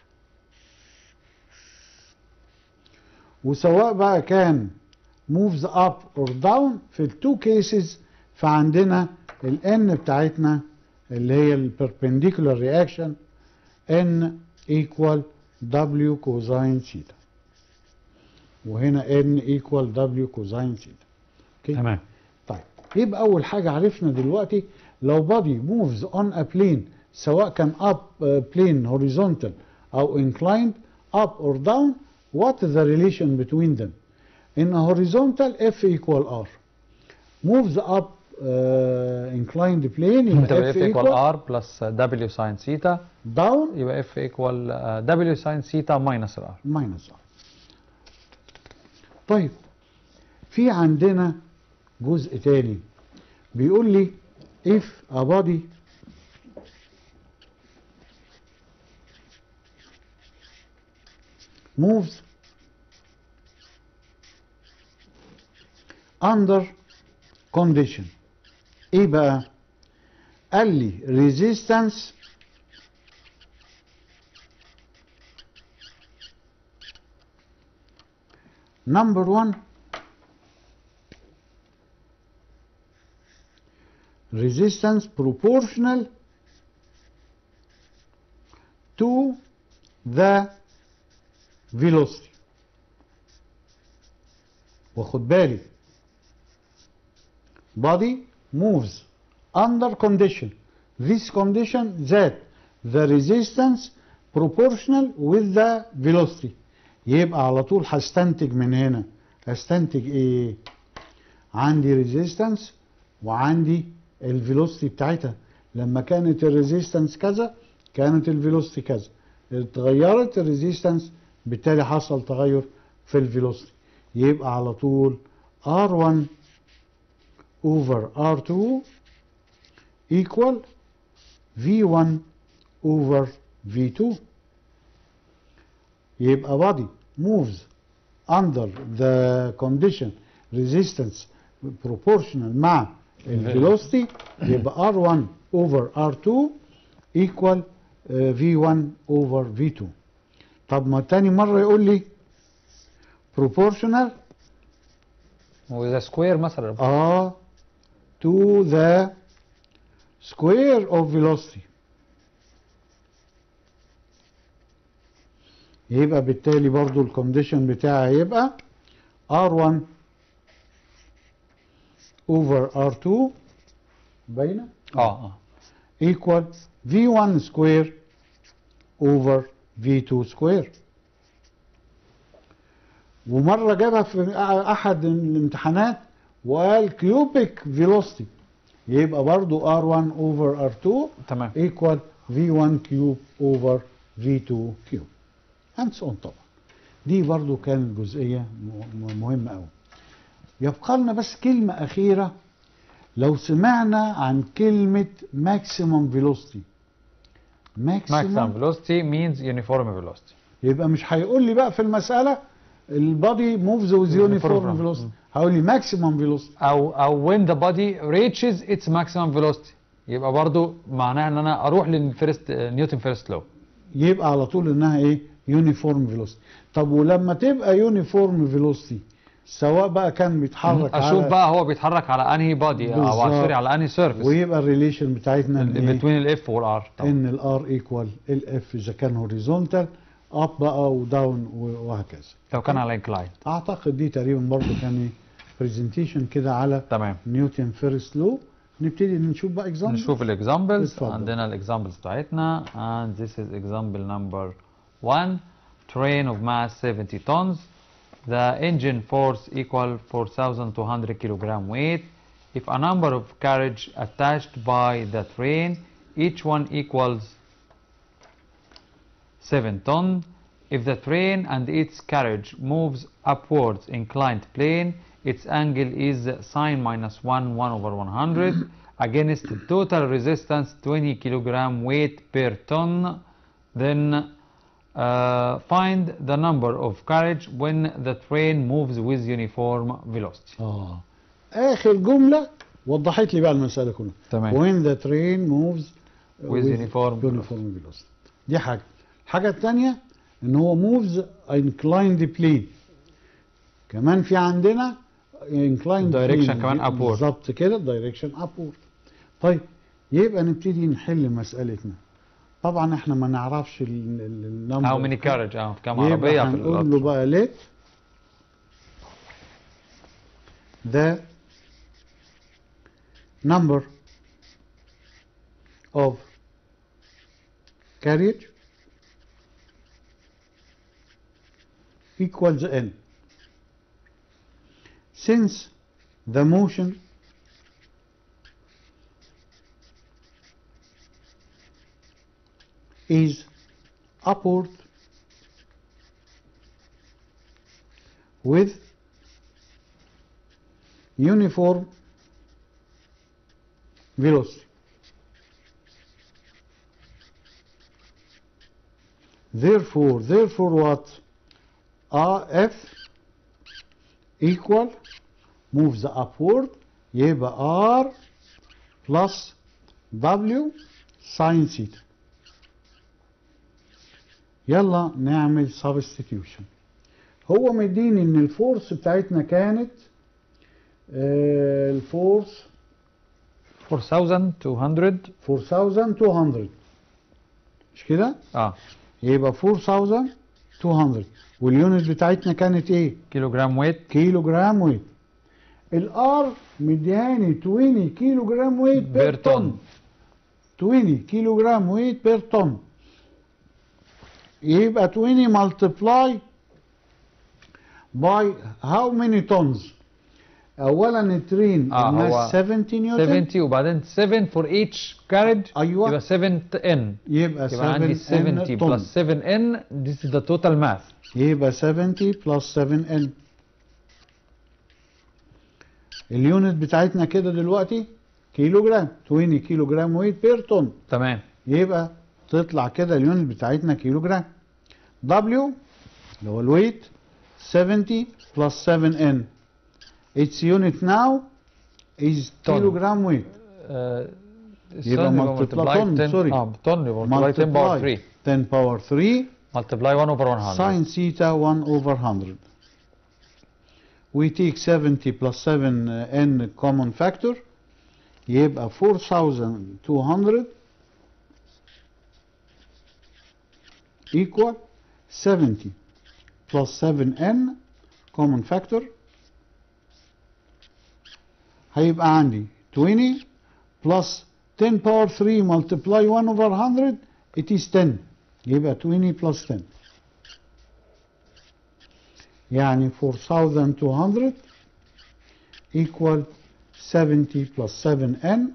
وسواء بقى كان moves up or down في التو cases فعندنا ال N بتاعتنا اللي هي ال perpendicular reaction N equal W cosine theta وهنا n equal w كوزين ثيتا اوكي تمام طيب يبقى اول حاجه عرفنا دلوقتي لو body moves on a plane سواء كان up uh, plane horizontal او inclined up or down what is the relation between them in a horizontal f equal r moves up uh, inclined plane تبقى يبقى f f equal equal r plus w sin theta down يبقى f equal uh, w sin theta minus r minus r طيب في عندنا جزء تاني بيقول لي if a body moves under condition ايه بقى قال لي resistance Number one, resistance proportional to the velocity. واخد بالي body moves under condition this condition that the resistance proportional with the velocity يبقى على طول هستنتج من هنا هستنتج ايه عندي resistance وعندي الفيلوسيتي بتاعتها لما كانت الريزيستنس كذا كانت الفيلوسيتي كذا اتغيرت الريزيستنس بالتالي حصل تغير في الفيلوسيتي يبقى على طول R1 over R2 equal V1 over V2 يبقى body moves under the condition resistance proportional مع الفيلوسيتي يبقى R1 over R2 equal uh, V1 over V2 طب ما تاني مرة يقول لي proportional وإذا سكوير مثلا are to the square of velocity يبقى بالتالي برضو الكونديشن بتاعي هيبقى R1 over R2 باينة اه اه equal V1 square over V2 square ومرة جابها في أحد الامتحانات وقال كيوبيك فيلوسيتي يبقى برضو R1 over R2 تمام equal V1 cube over V2 cube and so on طبعا دي برضو كانت جزئية م- م- مهمة أوي يبقى لنا بس كلمة أخيرة لو سمعنا عن كلمة maximum velocity maximum velocity means uniform velocity يبقى مش هيقول لي بقى في المسألة البادي موفز ويز يونيفورم Uniform. فيلوسيتي هيقول لي ماكسيمم فيلوسيتي او او when the body reaches its maximum velocity يبقى برضو معناها ان انا اروح للفيرست نيوتن فيرست لو يبقى على طول انها ايه يونيفورم فيلوسيتي طب ولما تبقى يونيفورم فيلوسيتي سواء بقى كان بيتحرك اشوف على بقى هو بيتحرك على انهي بادي او بالظبط. سوري على انهي سيرفيس ويبقى الريليشن بتاعتنا إن إيه؟ بين الاف والار ان الار ايكوال الاف اذا كان هوريزونتال اب بقى وداون وهكذا لو كان على انكلاين اعتقد دي تقريبا برضو كان برزنتيشن كده على تمام نيوتن فيرست لو نبتدي نشوف بقى اكزامبل نشوف الاكزامبلز اتفضل. عندنا الاكزامبلز بتاعتنا and this is example number 1 train of mass 70 tons the engine force equal 4200 kilogram weight if a number of carriage attached by the train each one equals 7 ton if the train and its carriage moves upwards inclined plane its angle is sine minus 1 1 over 100 against total resistance 20 kilogram weight per ton then uh, find the number of carriage when the train moves with uniform velocity اه اخر جمله وضحت لي بقى المساله كلها تمام when the train moves With uniform uniform velocity دي حاجه الحاجه الثانيه ان هو moves inclined plane كمان في عندنا inclined Direction plane. كمان upward. بالظبط كده direction upward طيب يبقى نبتدي نحل مسألتنا طبعا احنا ما نعرفش النمبر how many carriage اه كم عربية يبقى في هنقول له القطر بقى let the number of carriage equals n since the motion is upward with uniform velocity. Therefore, therefore what? R F equal moves upward يبقى R plus W sin theta. يلا نعمل substitution. هو مديني ان الفورس بتاعتنا كانت آه، الفورس 4200 4200 مش كده؟ اه يبقى 4200 واليونت بتاعتنا كانت ايه؟ كيلو جرام ويت كيلو جرام ويت الار مدياني 20 كيلو جرام ويت بير بير طن. طن 20 كيلو جرام ويت بير طن يبقى 20 multiply by how many tons اولا الترين آه، الماس هو 70 نيوتن 70 وبعدين 7 for each carriage أيوة. يبقى 7 n يبقى يبقى عندي 7 70 طن plus 7n this is the total mass يبقى 70 plus 7 n اليونت بتاعتنا كده دلوقتي كيلو جرام 20 كيلو جرام ويت بير طن تمام يبقى تطلع كده اليونت بتاعتنا كيلو جرام W اللي هو الويت 70 plus 7 n its unit now is طن. كيلو جرام ويت آه، يبقى السن multiply طن، 10 sorry. اه طن يبقى multiply 10 power 3 10 power 3 multiply 1 over 100 sine theta 1 over 100 we take 70 plus 7 uh, n common factor يبقى 4200 equal 70 plus 7 n common factor هيبقى عندي 20 plus 10 power 3 multiply 1 over 100 it is 10 يبقى 20 plus 10 يعني 4200 equal 70 plus 7n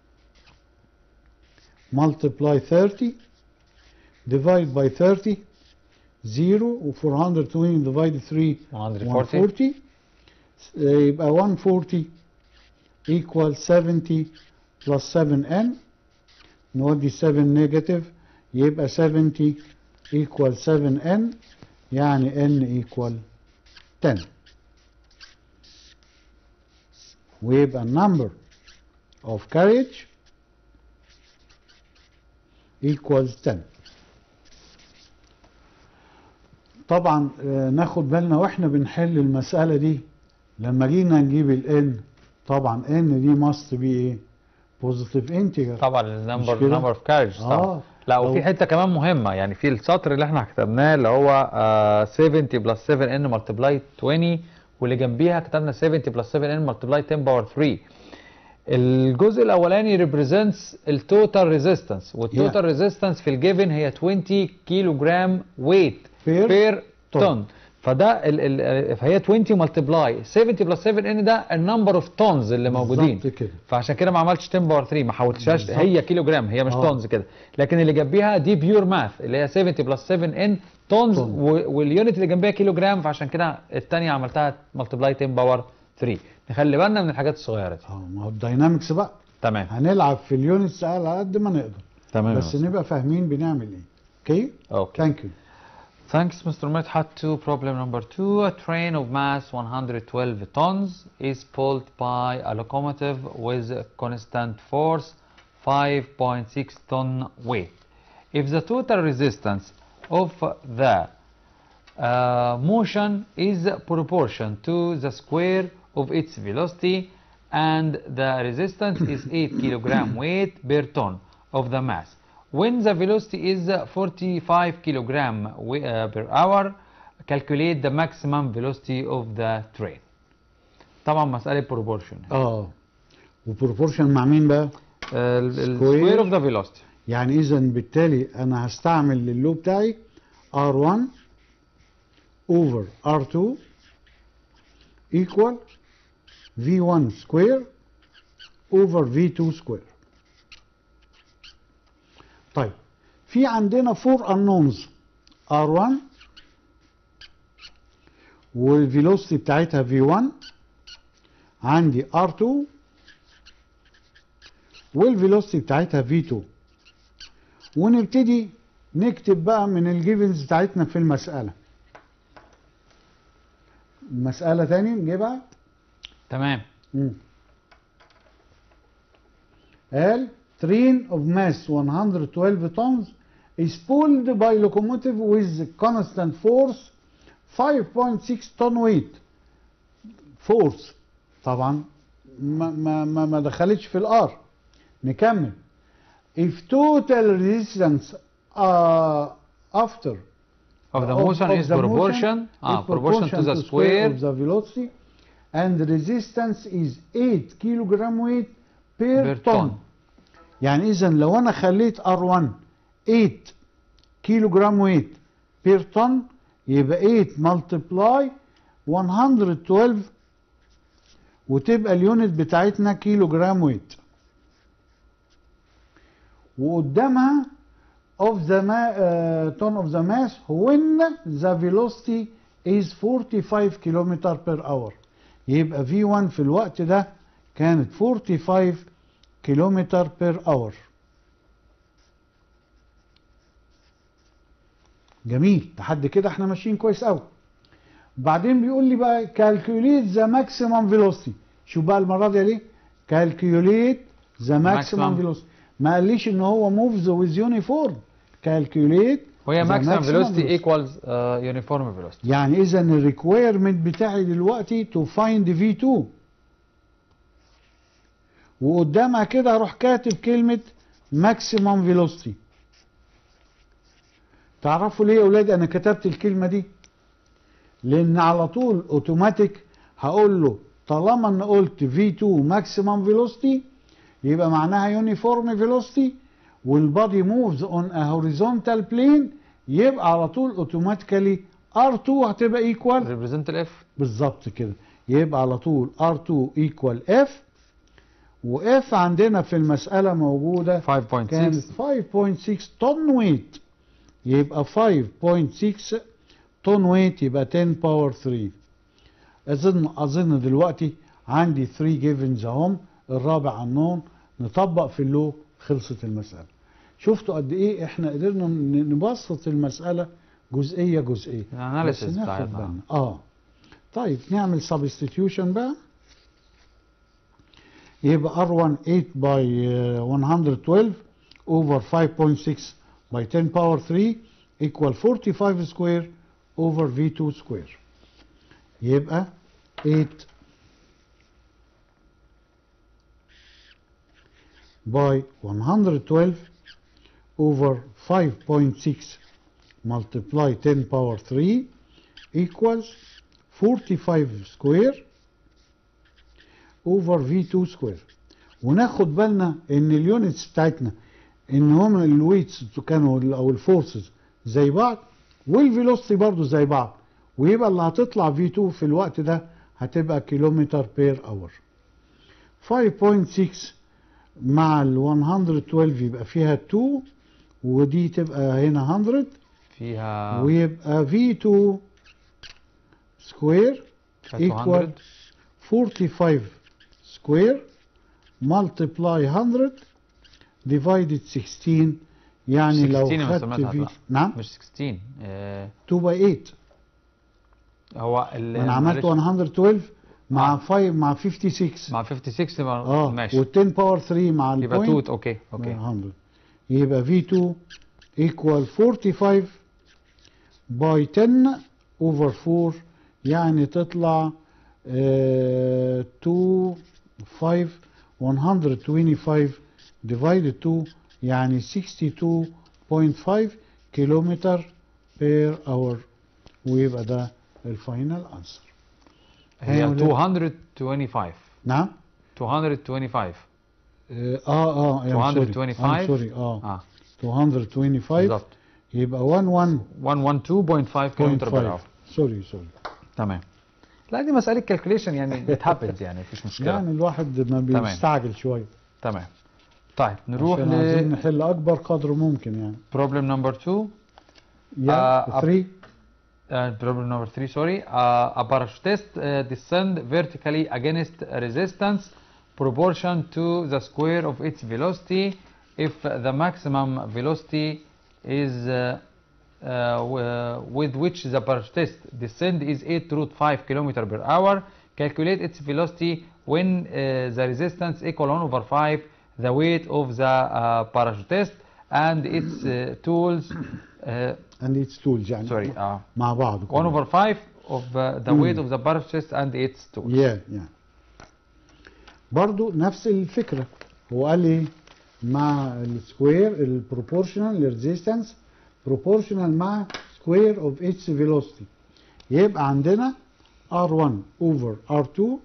multiply 30 divide by 30 0 و 420 divide 3 140 140 آه، يبقى 140 equal 70 plus 7n نودي 7 negative يبقى 70 equal 7n يعني n equal 10 ويبقى number of carriage equals 10 طبعا آه، ناخد بالنا واحنا بنحل المسألة دي لما جينا نجيب ال n طبعا n دي must be ايه positive integer طبعا النمبر مش كده؟ نمبر اوف كارج آه. لا لو- وفي حته كمان مهمه يعني في السطر اللي احنا كتبناه اللي هو آه 70 بلس 7 ان ملتبلاي 20 واللي جنبيها كتبنا 70 بلس 7 ان ملتبلاي 10 باور 3 الجزء الاولاني ريبريزنتس التوتال ريزيستنس والتوتال ريزيستنس في الجيفن هي 20 كيلو جرام ويت Per بير ton. طن فده ال ال فهي 20 ملتبلاي 70 بلس 7 ان ده النمبر اوف تونز اللي موجودين بالظبط كده فعشان كده ما عملتش 10 باور 3 ما حولتهاش بالظبط. هي كيلو جرام هي مش آه. تونز كده لكن اللي جنبيها دي بيور ماث اللي هي 70 بلس 7 ان تونز طن. و- واليونت اللي جنبيها كيلو جرام فعشان كده الثانيه عملتها ملتبلاي 10 باور 3 نخلي بالنا من الحاجات الصغيره دي اه ما هو الداينامكس بقى تمام هنلعب في اليونتس على قد ما نقدر تمام بس نبقى فاهمين بنعمل ايه اوكي اوكي ثانك يو Thanks, Mr. Medhat. To problem number two, a train of mass 112 tons is pulled by a locomotive with a constant force 5.6 ton weight. If the total resistance of the uh, motion is proportion to the square of its velocity and the resistance is 8 kilogram weight per ton of the mass. When the velocity is 45 kilogram wi- uh, per hour, calculate the maximum velocity of the train. طبعا مسألة proportion. اه وبروبورشن مع مين بقى؟ ال- ال- Square. square of the velocity. يعني اذا بالتالي انا هستعمل للو بتاعي R1 over R2 equal V1 square over V2 square طيب في عندنا four unknowns R1 والفيلوسيتي بتاعتها V1 عندي R2 والفيلوسيتي بتاعتها V2 ونبتدي نكتب بقى من الجيفنز بتاعتنا في المسألة مسألة تاني نجيبها تمام. مم. قال train of mass 112 tons is pulled by locomotive with constant force 5.6 ton weight force طبعا ما ما ما, ما دخلتش في الار نكمل if total resistance uh, after Of the of- motion of is the proportion, motion ah, is proportion to the square of the velocity and resistance is 8 kilogram weight per, Per ton. ton. يعني اذا لو انا خليت R1 8 كيلوغرام ويت بير طن يبقى 8 ملتبلاي 112 وتبقى اليونت بتاعتنا كيلوغرام ويت وقدامها of the ma- uh, ton of the mass when the velocity is 45 كيلومتر per hour يبقى V1 في الوقت ده كانت 45 كيلومتر per hour جميل لحد كده احنا ماشيين كويس قوي بعدين بيقول لي بقى calculate the maximum velocity شوف بقى المره دي ليه calculate the maximum Maximum. velocity ما قاليش ان هو moves with uniform calculate وهي the maximum velocity velocity. equals uh, uniform velocity يعني اذا الريكويرمنت بتاعي دلوقتي to find V2 وقدامها كده اروح كاتب كلمة maximum velocity تعرفوا ليه يا اولاد انا كتبت الكلمة دي لان على طول اوتوماتيك هقول له طالما ان قلت V2 maximum velocity يبقى معناها uniform velocity والبادي moves on a horizontal plane يبقى على طول اوتوماتيكالي R2 هتبقى equal represent ال F بالظبط كده يبقى على طول R2 equal F و F عندنا في المسألة موجودة 5.6 كانت 5.6 طن ويت يبقى 5.6 طن ويت يبقى 10 باور 3 اظن اظن دلوقتي عندي 3 جيفنز اهم الرابع عنهم نطبق في اللو خلصت المسألة شفتوا قد ايه احنا قدرنا ن- نبسط المسألة جزئية جزئية الاناليسيس بس ناخد بتاعتنا بالنا. اه طيب نعمل substitution بقى يبقى R1 8 by uh, 112 over 5.6 by 10 power 3 equal 45 square over V2 square يبقى 8 by 112 over 5.6 multiply 10 power 3 equals 45 square over V2 square وناخد بالنا ان اليونتس بتاعتنا ان هم الويتس كانوا او الفورسز زي بعض والفيلوسيتي برضو زي بعض ويبقى اللي هتطلع V2 في الوقت ده هتبقى كيلومتر بير اور 5.6 مع ال 112 يبقى فيها 2 ودي تبقى هنا 100 فيها ويبقى V2 سكوير فيها equal 200 45 سكوير multiply 100 divided 16 يعني لو 16 يا خدت مستر مدحت، في لا. نعم مش 16 آه 2 by 8 هو ال انا عملت معلش، 112 مع آه. 5 مع 56 مع 56 يبقى اه ماشي وال 10 باور 3 مع يبقى البوينت 2 اوكي اوكي 100 يبقى V2 equal 45 by 10 over 4 يعني تطلع آه 2 5 125 divided 2 يعني 62.5 كيلومتر per hour ويبقى ده الفاينل انسر هي هي 225 نعم 225 اه اه اه 225 سوري اه اه 225 بالظبط يبقى 11 112.5 كيلومتر بير اور سوري سوري تمام لا دي مسألة كالكوليشن يعني ات هابنز يعني مفيش مشكلة يعني الواحد ما بيستعجل شويه تمام طيب نروح عشان عايزين ل نحل اكبر قدر ممكن يعني problem number 2 يا آه، 3 Uh, problem number three, sorry. Uh, a parachutist uh, descend vertically against a resistance proportion to the square of its velocity if the maximum velocity is uh, uh, w- with which the parachutist descend is 8 root 5 kilometer per hour. Calculate its velocity when uh, the resistance equal 1 over 5 the weight of the uh, parachutist and its uh, tools. Uh, and its tools يعني sorry. Uh, مع بعض 1 over 5 of uh, the weight of the parachutist and its tools. يا يا برضو نفس الفكره هو قال لي مع السكوير البروبورشنال ريزيستنس بروبورشنال مع سكوير اوف اتس فيلوسيتي يبقى عندنا R1 over R2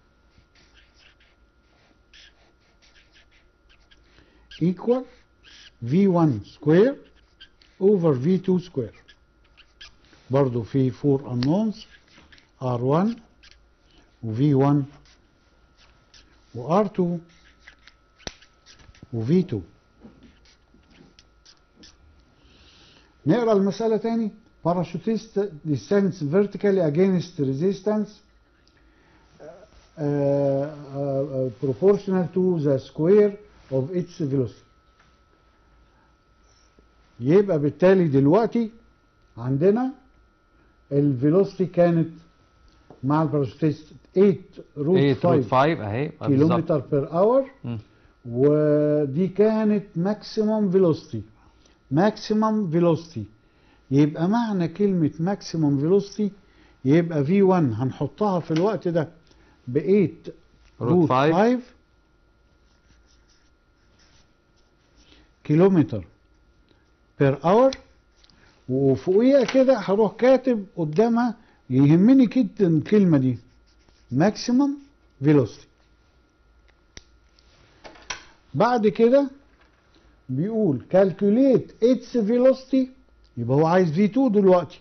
equal V1 square over V2 square برضو في 4 unknowns R1 و V1 و R2 و V2 نقرا المسألة تاني parachutist descends vertically against resistance uh, uh, proportional to the square of its velocity يبقى بالتالي دلوقتي عندنا الفيلوسيتي كانت مع الباراشوتيست 8 روت 8 روت 5 5 اهي بالظبط كيلومتر بير اور مم. ودي كانت ماكسيموم فيلوسيتي ماكسيموم فيلوسيتي يبقى معنى كلمة ماكسيموم فيلوسيتي يبقى في 1 هنحطها في الوقت ده ب 8 روت روت 5 5 كيلومتر بير اور وفوقيها كده هروح كاتب قدامها يهمني جدا الكلمة دي ماكسيمم فيلوسيتي بعد كده بيقول calculate its velocity يبقى هو عايز V2 دلوقتي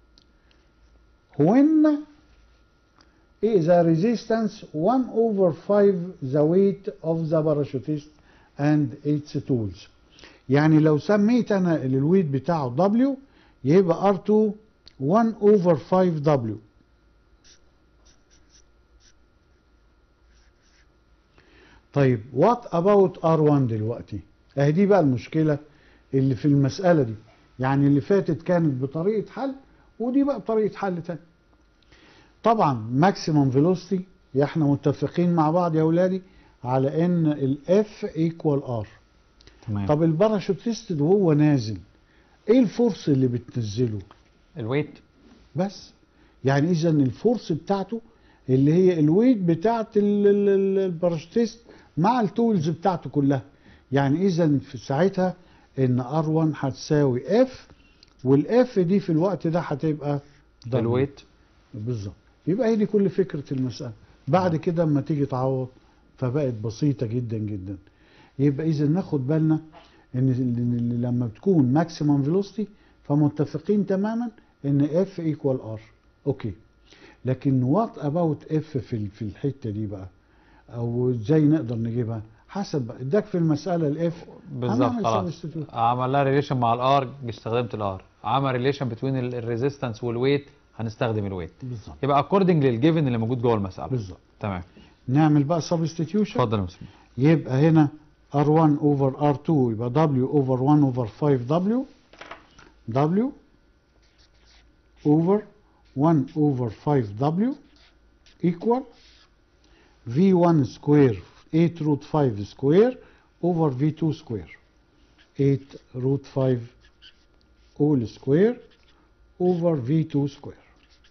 when the resistance 1 over 5 the weight of the parachutist and its tools يعني لو سميت انا الويت بتاعه W يبقى R2 1 over 5 W طيب وات اباوت R1 دلوقتي اهي دي بقى المشكلة اللي في المسألة دي يعني اللي فاتت كانت بطريقة حل ودي بقى بطريقة حل تاني طبعا ماكسيموم فيلوسيتي احنا متفقين مع بعض يا اولادي على ان الاف ايكوال ار تمام طب الباراشوتيست وهو نازل ايه الفورس اللي بتنزله الويت بس يعني اذا الفورس بتاعته اللي هي الويت بتاعت ال- ال- ال- الباراشوتيست مع التولز بتاعته كلها يعني اذا في ساعتها ان ار1 هتساوي اف والاف دي في الوقت ده هتبقى W. الويت بالظبط يبقى هي دي كل فكرة المسألة بعد كده اما تيجي تعوض فبقت بسيطة جدا جدا يبقى إذا ناخد بالنا إن إن لما بتكون ماكسيمم فيلوسيتي فمتفقين تماما إن اف ايكوال ار أوكي لكن وات اباوت اف في ال- في الحتة دي بقى أو إزاي نقدر نجيبها حسب بقى اداك في المسألة الاف بالظبط خلاص عمل لها ريليشن مع الار استخدمت الار عمل ريليشن بين الريزيستنس والويت هنستخدم الويت بالظبط يبقى اكوردنج للجيفن اللي موجود جوه المساله بالظبط تمام نعمل بقى سبستيتيوشن اتفضل يا مسلم يبقى هنا R1 over R2 يبقى W over 1 over 5W W over 1 over 5W equal V1 square 8 root 5 square over V2 square 8 root 5 all square over V2 square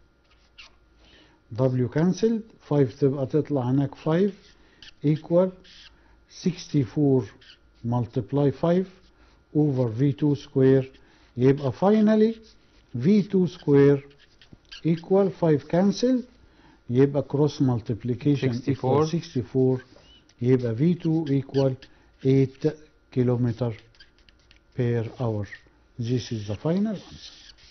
W cancelled 5 تبقى تطلع هناك 5 equal 64 multiply 5 over V2 square يبقى finally V2 square equal 5 cancel يبقى cross multiplication 64. equal 64 يبقى V2 equal 8 kilometer per hour this is the final answer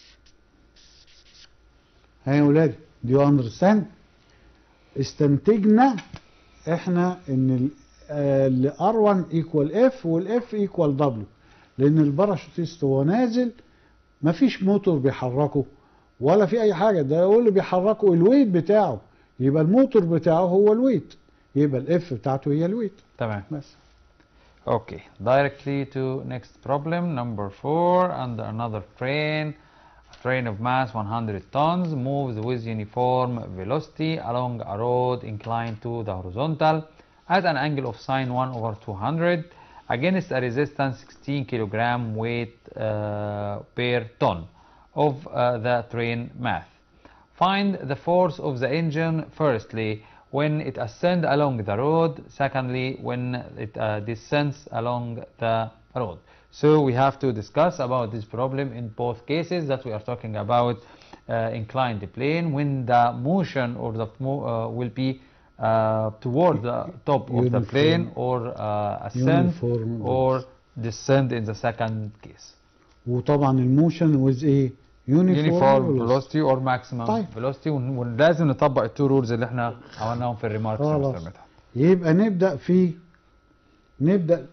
ها يا ولاد do you understand استنتجنا احنا ان ال R1 equal F والF equal W لان الباراشوتيست وهو نازل مفيش موتور بيحركه ولا في اي حاجه ده هو اللي بيحركه الويت بتاعه يبقى الموتور بتاعه هو الويت يبقى الاف بتاعته هي الويت تمام بس Okay, directly to next problem, number four, under another train. A train of mass 100 tons moves with uniform velocity along a road inclined to the horizontal at an angle of sine 1 over 200 against a resistance 16 kilogram weight uh, per ton of uh, the train mass. Find the force of the engine firstly when it ascends along the road, secondly when it uh, descends along the road. So we have to discuss about this problem in both cases that we are talking about uh, inclined plane when the motion or the mo- uh, will be uh, toward the top of the Uniform. plane or uh, ascend Uniform or descend in the second case. وطبعا الموشن with a uniform, uniform velocity. velocity or maximum طيب. velocity ون- ولازم نطبق التو رولز اللي احنا عملناهم في الريماركس يا خلاص. مستر مدحت. يبقى نبدأ في نبدأ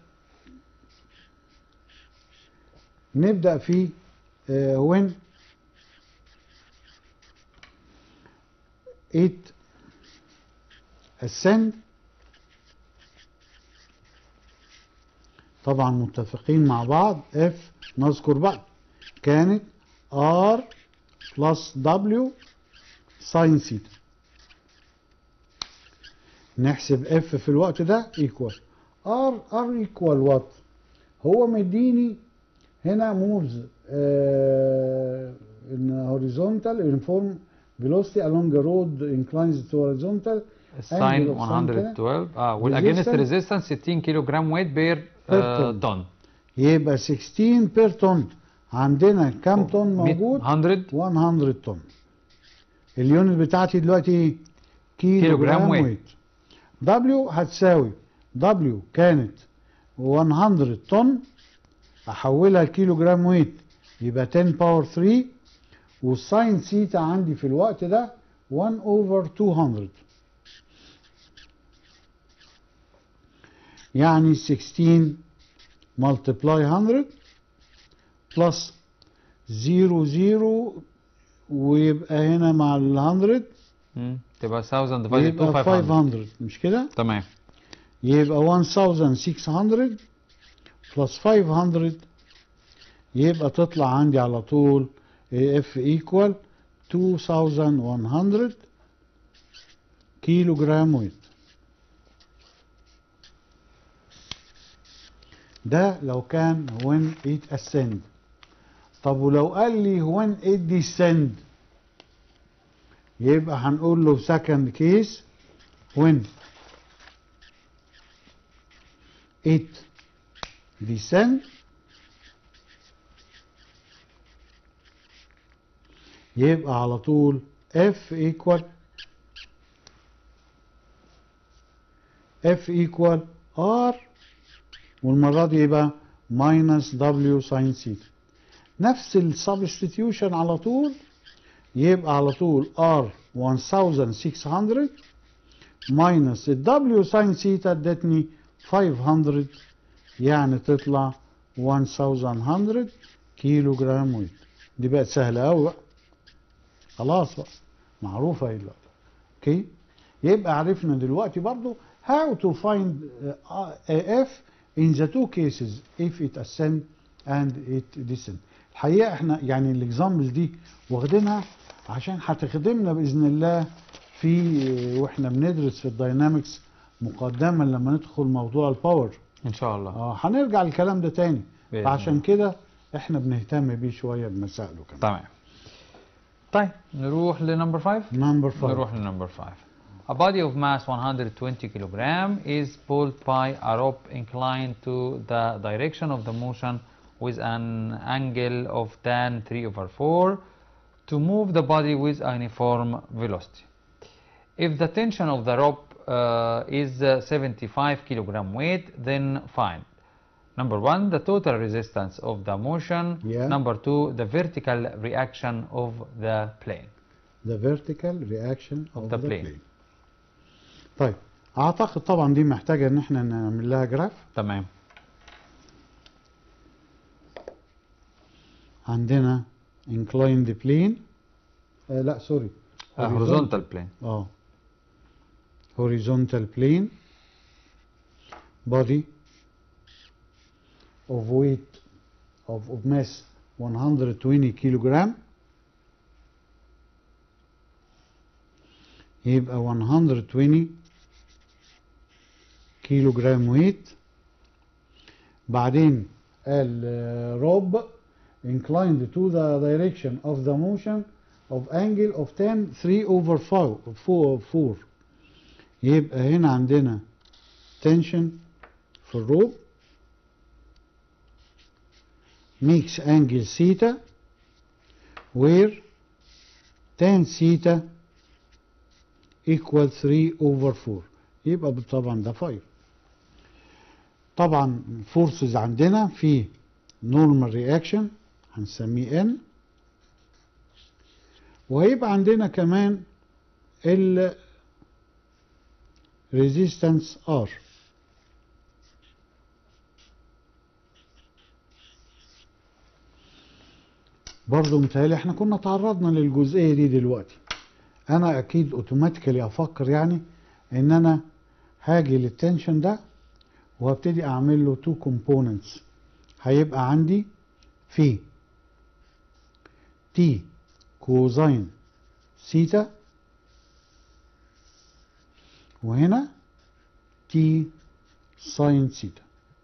نبدأ في uh, when it ascend طبعا متفقين مع بعض F نذكر بقى كانت R plus W sin theta نحسب F في الوقت ده equal R R equal what هو مديني هنا moves uh, in horizontal uniform velocity along the road inclines to horizontal الساين Angle of sun كده. 112 اه والاجينست Resistance. ريزيستنس 60 كيلو جرام ويت بير Per ton. طن يبقى 16 بير طن عندنا كام طن موجود 100 100 طن اليونت بتاعتي دلوقتي ايه كيلو, كيلو جرام جرام ويت. ويت دبليو هتساوي دبليو كانت 100 طن احولها لكيلو جرام ويت يبقى 10 باور 3 والساين سيتا عندي في الوقت ده 1 اوفر 200 يعني 16 multiply 100 plus 0 0 ويبقى هنا مع ال 100 مم. تبقى 1000 ديفايدد تو يبقى 500 500 مش كده؟ تمام يبقى 1600 plus 500 يبقى تطلع عندي على طول F equal 2100 كيلو جرام ويت ده لو كان when it ascend طب ولو قال لي when it descend يبقى هنقول له second case when it descend يبقى على طول F equal F equal R والمرة دي يبقى minus W sin theta نفس السبستيتيوشن على طول يبقى على طول R 1600 minus ال W sin theta ادتني 500 يعني تطلع 1100 كيلو جرام ويت دي بقت سهلة أوي بقى خلاص بقى معروفة ايه دلوقتي اوكي يبقى عرفنا دلوقتي برضو how to find uh, F in the two cases if it ascend and it descend الحقيقة احنا يعني الاكزامبل دي واخدينها عشان هتخدمنا بإذن الله في واحنا بندرس في الداينامكس مقدما لما ندخل موضوع الباور ان شاء الله اه هنرجع للكلام ده تاني بإذن فعشان الله. كده احنا بنهتم بيه شوية بمسائله كمان تمام طيب نروح لنمبر 5 نمبر 5 نروح لنمبر 5 A body of mass 120 kilogram is pulled by a rope inclined to the direction of the motion with an angle of tan 3 over 4 to move the body with a uniform velocity. If the tension of the rope uh, is uh, 75 kilogram weight, then find number one, the total resistance of the motion. Yeah. Number two, the vertical reaction of the plane. the vertical reaction of, Of the the plane. plane. طيب اعتقد طبعا دي محتاجه ان احنا نعمل لها جراف تمام عندنا inclined plane آه لا سوري uh, horizontal plane. اه horizontal plane body of weight of, of mass 120 kilogram يبقى 120 كيلو جرام ويت بعدين الروب inclined to the direction of the motion of angle of 10 3 over 4 4 4 يبقى هنا عندنا tension في الروب makes angle theta where tan theta equal 3 over 4 يبقى طبعا ده 5 طبعا فورسز عندنا في نورمال رياكشن هنسميه ان وهيبقى عندنا كمان ال resistance R برضه متهيألي احنا كنا تعرضنا للجزئية دي دلوقتي انا اكيد اوتوماتيكالي افكر يعني ان انا هاجي للتنشن ده وهبتدي اعمل له تو كومبوننتس هيبقى عندي في تي كوزين سيتا وهنا تي ساين سيتا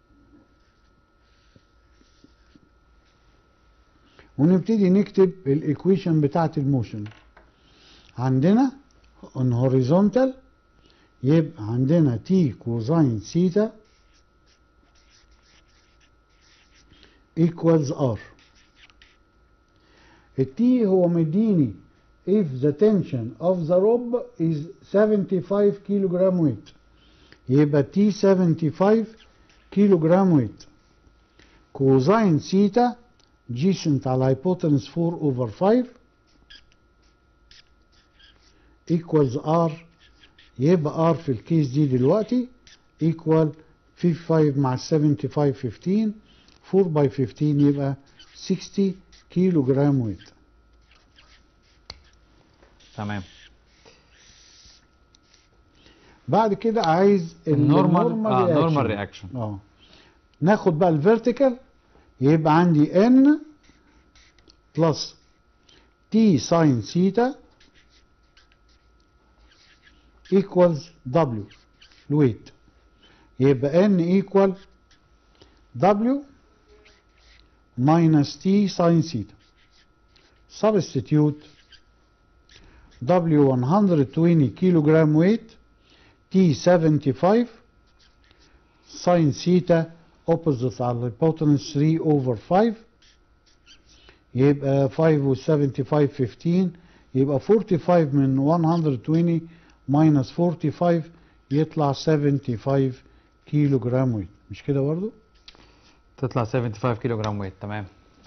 ونبتدي نكتب الايكويشن بتاعت الموشن عندنا on horizontal يبقى عندنا تي كوزين سيتا equals R التي هو مديني if the tension of the rope is 75 kilogram weight يبقى T 75 kilogram weight كوزين سيتا جيسنت على hypotenuse 4 over 5 equals R يبقى R في الكيس دي دلوقتي equal 55 مع 75 15 4 by 15 يبقى 60 كيلو جرام ويت تمام بعد كده عايز النورمال اه reaction. نورمال رياكشن اه ناخد بقى الفيرتيكال يبقى عندي ان بلس تي ساين ثيتا equals W الويت يبقى n equal W minus T sin theta substitute W 120 kilogram weight T 75 sin theta opposite على hypotenuse 3 over 5 يبقى 5 و 75 15 يبقى 45 من 120 minus 45 يطلع 75 كيلو جرام ويت مش كده برضو؟ تطلع 75 كيلو جرام ويت تمام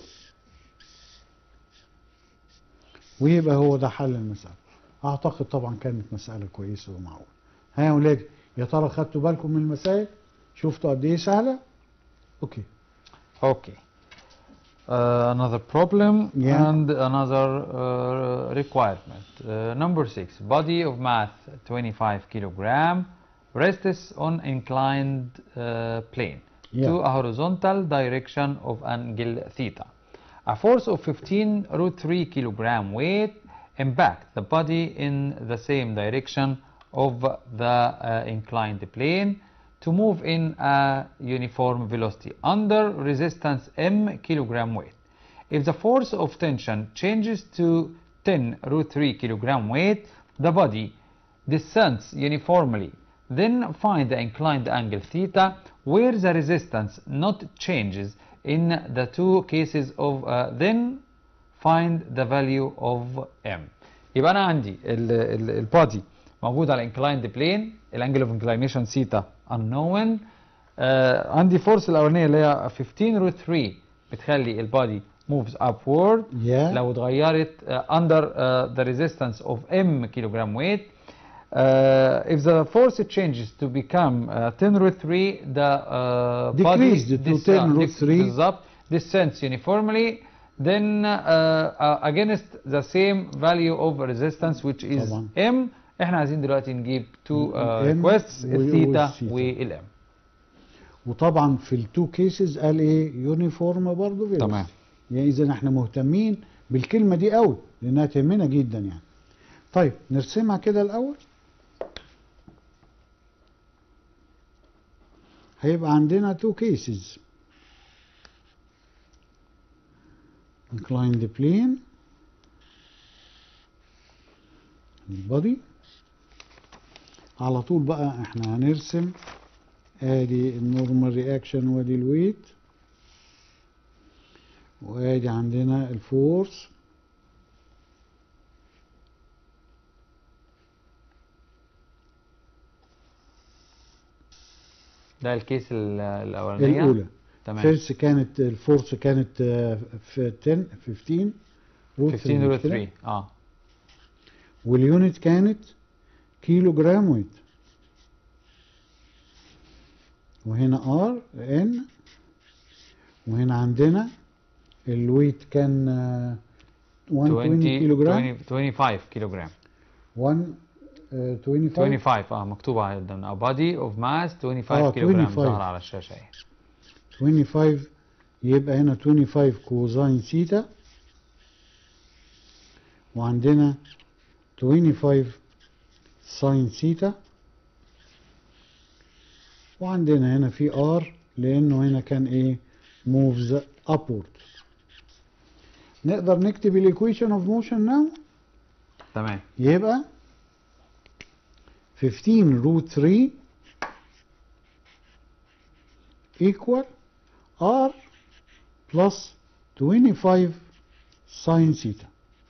ويبقى هو ده حل المسألة أعتقد طبعا كانت مسألة كويسة ومعقولة ها يا ولادي يا ترى خدتوا بالكم من المسائل؟ شفتوا قد إيه سهلة؟ أوكي Okay. Uh, another problem Yeah. and another uh, requirement. Uh, number six, body of mass 25 kilogram rests on inclined uh, plane Yeah. to a horizontal direction of angle theta. A force of 15 root 3 kilogram weight impact the body in the same direction of the uh, inclined plane to move in a uniform velocity under resistance m kilogram weight. If the force of tension changes to 10 root 3 kilogram weight, the body descends uniformly. Then find the inclined angle theta where the resistance not changes in the two cases of uh, then find the value of m. يبقى انا عندي البادي موجود على inclined plane الانجل اوف inclination theta unknown آه عندي فورس الاولانيه اللي هي 15 روت 3 بتخلي البادي moves upward Yeah. لو اتغيرت uh, under uh, the resistance of m kilogram weight uh, if the force changes to become uh, 10 root 3 the uh, Decreased body to 10 root dec- 3. بالظبط descends uniformly then uh, uh, against the same value of resistance which is طبعا. m احنا عايزين دلوقتي نجيب two uh, M requests و- الثيتا والثيتا. والام وطبعا في التو كيسز قال ايه يونيفورم برضه فيروس تمام. يعني اذا احنا مهتمين بالكلمه دي قوي لانها تهمنا جدا يعني طيب نرسمها كده الاول هيبقى عندنا تو كيسز inclined plane البادي على طول بقى احنا هنرسم ادي النورمال رياكشن وادي الويت وادي عندنا الفورس ده الكيس ال- الاولانيه الاولى تمام فيرست كانت الفورس كانت آه، في 10 15 روت 15 روت كده. 3 اه واليونت كانت كيلو جرام ويت وهنا ار ان وهنا عندنا الويت كان آه، 120 كيلو جرام 20 25 كيلو جرام 1 آه، 25 25 اه مكتوبه قدامنا a body of mass 25 آه، كيلو جرام 25. ظهر على الشاشه اهي 25 يبقى هنا 25 كوزاين سيتا وعندنا 25 ساين سيتا وعندنا هنا في ار لانه هنا كان ايه موفز ابورد نقدر نكتب الايكويشن اوف موشن ناو تمام يبقى 15 root 3 equal r plus 25 sine theta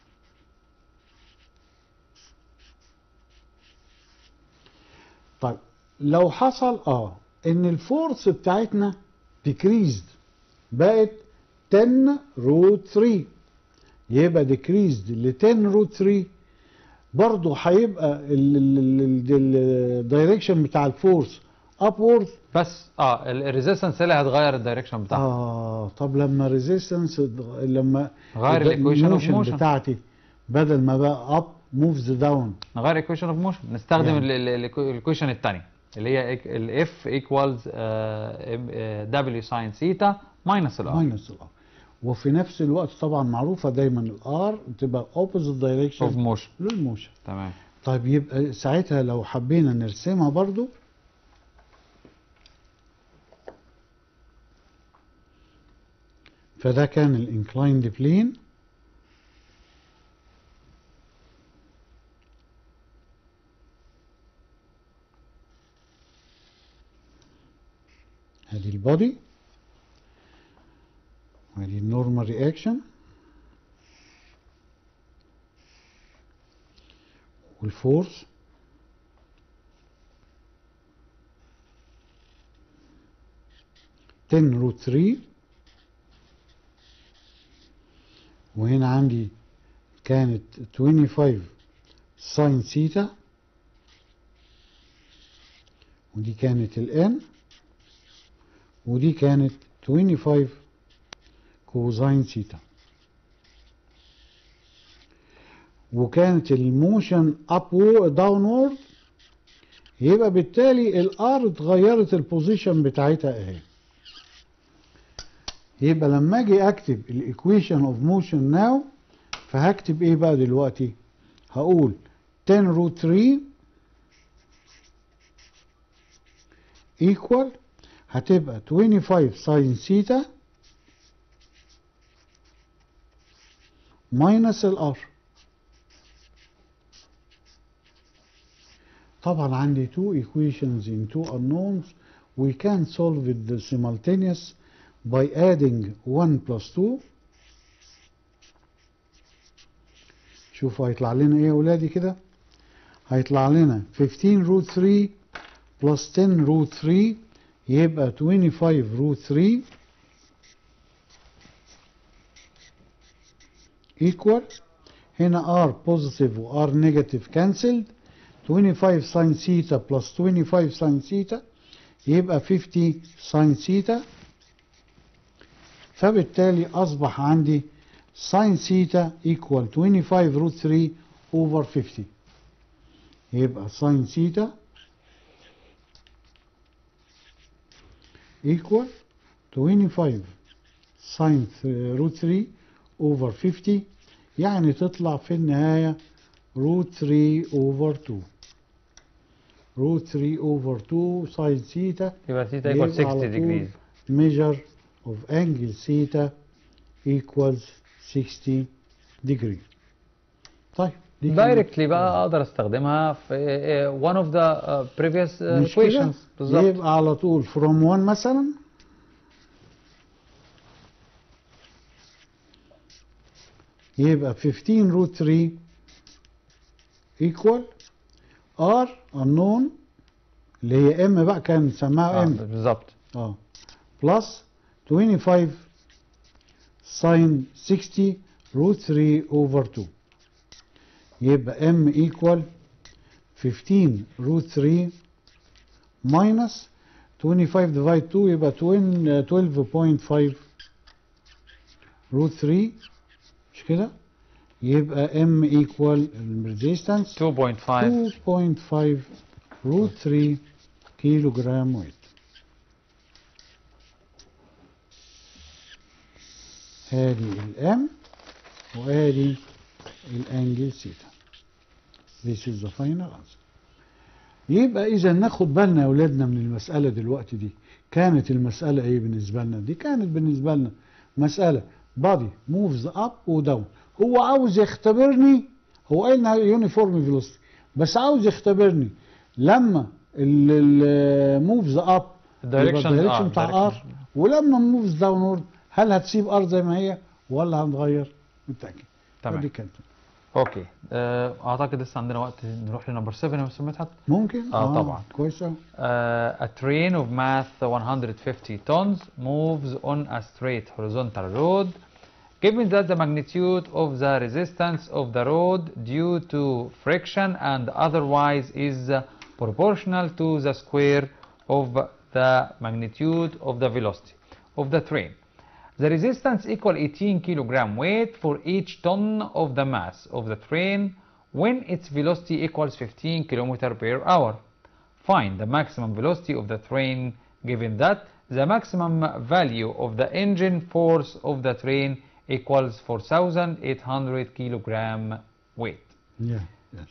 طيب لو حصل اه ان الفورس بتاعتنا decreased بقت 10 root 3 يبقى decreased ل 10 root 3 برضه هيبقى الدايركشن بتاع الفورس upward بس اه الريزيستنس اللي هتغير الدايركشن بتاعها اه طب لما ريزيستنس لما غير الايكويشن اوف موشن بتاعتي بدل ما بقى اب موفز داون نغير الايكويشن اوف موشن نستخدم يعني. الايكويشن الثانيه اللي هي الاف ايكوالز دبليو ساين سيتا ماينس الار ماينس الار وفي نفس الوقت طبعا معروفه دايما الار بتبقى اوبوزيت اوف دايركشن موشن للموشن تمام طيب يبقى ساعتها لو حبينا نرسمها برضو فده كان الانكلايند بلين ادي البودي وادي النورمال رياكشن والفورس تن روت 3 وهنا عندي كانت 25 ساين ثيتا ودي كانت الان ودي كانت 25 كوزاين ثيتا وكانت الموشن اب داونورد يبقى بالتالي الار اتغيرت البوزيشن بتاعتها اهي يبقى لما اجي اكتب الايكويشن اوف موشن ناو فهكتب ايه بقى دلوقتي هقول 10 روت 3 equal هتبقى 25 ساين ثيتا minus الار طبعا عندي two equations in two unknowns we can solve it simultaneous by adding 1 plus 2 شوفوا هيطلع لنا ايه يا ولادي كده هيطلع لنا 15 root 3 plus 10 root 3 يبقى 25 root 3 equal هنا r positive و r negative cancelled 25 sin theta plus 25 sin theta يبقى 50 sin theta فبالتالي أصبح عندي sin theta equal 25 root 3 over 50 يبقى sin theta equal 25 sin root 3 over 50 يعني تطلع في النهاية root 3 over 2 root 3 over 2 sin theta يبقى theta equals يبقى على 60 طول degrees measure of angle theta equals 60 degree طيب دي كانت- دايركتلي بقى اقدر استخدمها في آه، one of the uh, previous uh, مش كده؟ equations بالظبط يبقى على طول from 1 مثلا يبقى 15 root 3 equal r unknown اللي هي ام بقى كان سماها آه ام بالظبط اه بلس 25 ساين 60 روت 3 اوفر 2 يبقى ام ايكوال 15 روت 3 minus 25 divide 2 يبقى 20 12.5 روت 3 مش كده يبقى ام ايكوال الريزيستنس 2.5 2.5 روت 3 كيلو جرام ويت ادي الام وادي الانجل سيتا This is the final answer يبقى اذا ناخد بالنا يا اولادنا من المساله دلوقتي دي كانت المساله ايه بالنسبه لنا دي كانت بالنسبه لنا مساله body moves up وداون هو عاوز يختبرني هو قايل انها يونيفورم فيلوسيتي بس عاوز يختبرني لما الموفز اب الدايركشن الدايركشن بتاع ار ولما موفز داونورد هل هتسيب ار زي ما هي ولا هنغير بالتاكيد تمام دي كانت اوكي آه، اعتقد لسه عندنا وقت نروح لنمبر 7 يا مستر مدحت ممكن آه، طبعاً. كويس أوي. Uh, a train of mass 150 tons moves on a straight horizontal road. Given that the magnitude of the resistance of the road due to friction and otherwise is uh, proportional to the square of the magnitude of the velocity of the train. The resistance equal 18 kilogram weight for each ton of the mass of the train when its velocity equals 15 kilometer per hour. Find the maximum velocity of the train given that the maximum value of the engine force of the train equals 4,800 kilogram weight. Yeah, yes.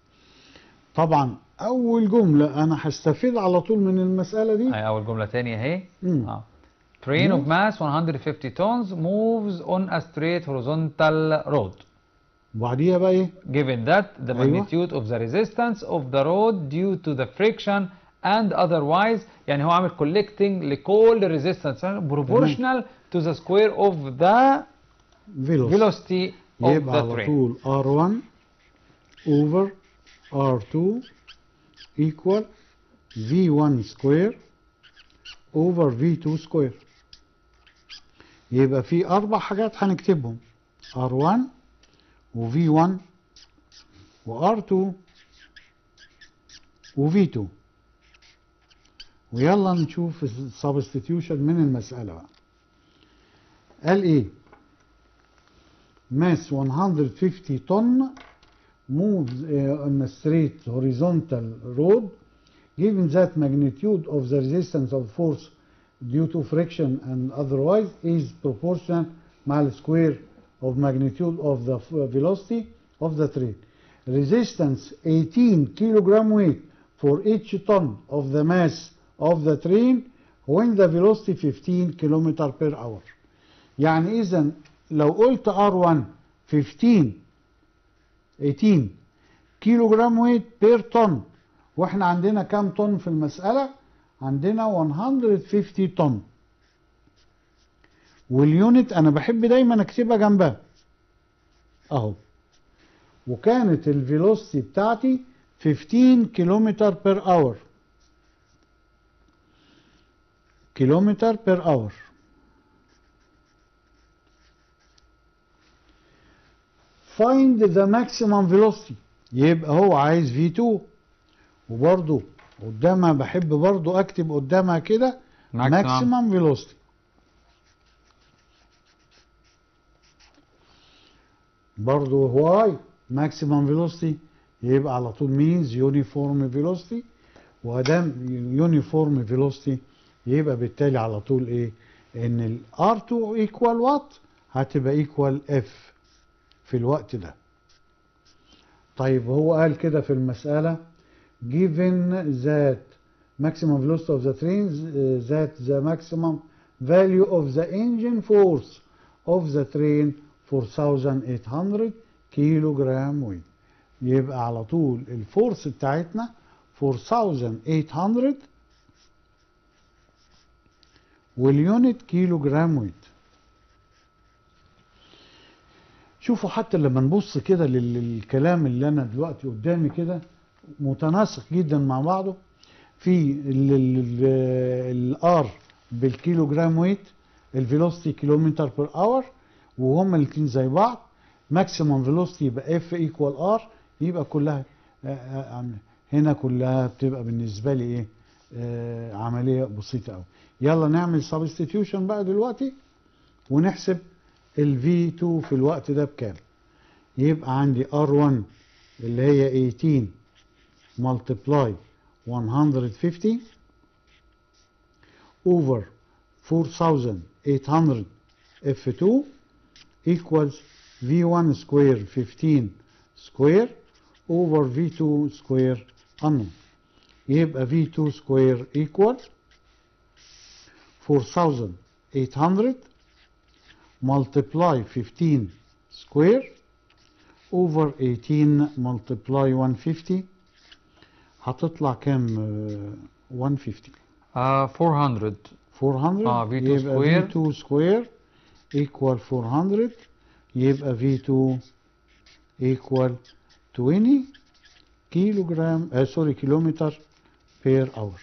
طبعا اول جمله انا هستفيد على طول من المساله دي هاي أول جملة تانية اهي. مم. آه. Train of mass 150 tons moves on a straight horizontal road. وبعديها بقى ايه Given that the أيوة. magnitude of the resistance of the road due to the friction and otherwise يعني هو عامل collecting لكل resistance proportional to the square of the فيلوس velocity of يبقى the على train. طول R1 over R2 equal V1 square over V2 square يبقى في أربع حاجات هنكتبهم R1 و V1 و R2 و V2 ويلا نشوف السبستيتيوشن من المسألة بقى قال ايه mass 150 ton moves uh, on a straight horizontal road given that magnitude of the resistance of force due to friction and otherwise is proportional مع ال square of magnitude of the f- velocity of the train. Resistance 18 kilogram weight for each ton of the mass of the train when the velocity 15 kilometer per hour. يعني إذا لو قلت R1 15 18 كيلو جرام ويت بير طن واحنا عندنا كام طن في المسألة عندنا 150 طن واليونت انا بحب دايما اكتبها جنبها اهو وكانت الفيلوسيتي بتاعتي 15 كيلومتر بير اور كيلومتر بير اور find the maximum velocity يبقى هو عايز V2 وبرضه قدامها بحب برضه اكتب قدامها كده Maximum. maximum velocity برضه واي maximum velocity يبقى على طول means uniform velocity وادام uniform velocity يبقى بالتالي على طول ايه ان ال R2 equal what هتبقى equal F في الوقت ده طيب هو قال كده في المسألة given that maximum velocity of the train uh, that the maximum value of the engine force of the train 4800 كيلو جرام ويت يبقى على طول الفورس بتاعتنا 4800 واليونت كيلو جرام ويت شوفوا حتى لما نبص كده لل- للكلام اللي انا دلوقتي قدامي كده متناسق جدا مع بعضه في الار بالكيلو جرام ويت الفيلوسيتي كيلومتر بير اور وهما الاثنين زي بعض ماكسيموم فيلوسيتي يبقى اف ايكوال ار يبقى كلها آه، آه، عم- هنا كلها بتبقى بالنسبه لي ايه آه، عمليه بسيطه قوي يلا نعمل سبستيتيوشن بقى دلوقتي ونحسب ال V2 في الوقت ده بكام يبقى عندي R1 اللي هي 18 multiply 150 over 4800 F2 equals V1 square 15 square over V2 square unknown يبقى V2 square equal 4800 multiply 15 square over 18 multiply 150 هتطلع كام آه، 150 آه 400 400 آه، V2 يبقى square. V2 square equal 400 يبقى V2 equal 20 كيلو جرام آه سوري كيلومتر بير اور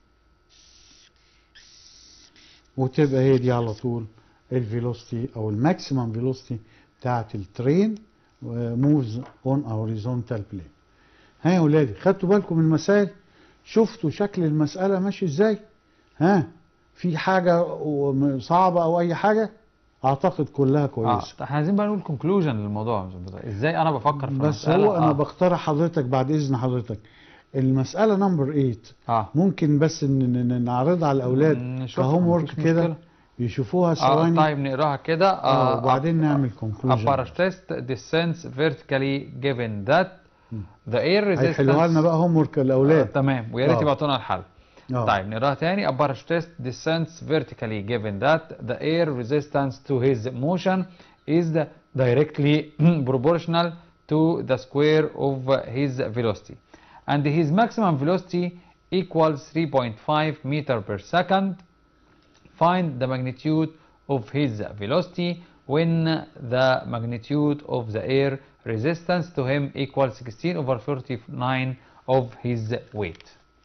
وتبقى هي دي على طول الفيلوسيتي او الماكسيمم فيلوسيتي بتاعت الترين موفز اون هوريزونتال بلين ها يا ولادي خدتوا بالكم من المسائل شفتوا شكل المسألة ماشي ازاي ها في حاجة و- صعبة او اي حاجة اعتقد كلها اه كويسة احنا عايزين بقى نقول كونكلوجن للموضوع ازاي انا بفكر في بس المسألة هو انا آه. بقترح حضرتك بعد اذن حضرتك المسألة نمبر 8 اه ممكن بس ن- ن- نعرضها على الاولاد نشوف كهوم ورك مفيش كده مشكلة. يشوفوها اه ثواني طيب نقراها كده اه وبعدين نعمل A كونكلوجن parachutist descends vertically given that the air هيحلوها لنا resistance بقى هوم ورك آه الاولاد تمام ويا ريت آه. يبعتوا لنا الحل آه. طيب نقراها تاني A parachutist descends vertically given that the air resistance to his motion is directly proportional to the square of his velocity and his maximum velocity equals 3.5 meter per second find the magnitude of his velocity when the magnitude of the air resistance to him equals 16 over 49 of his weight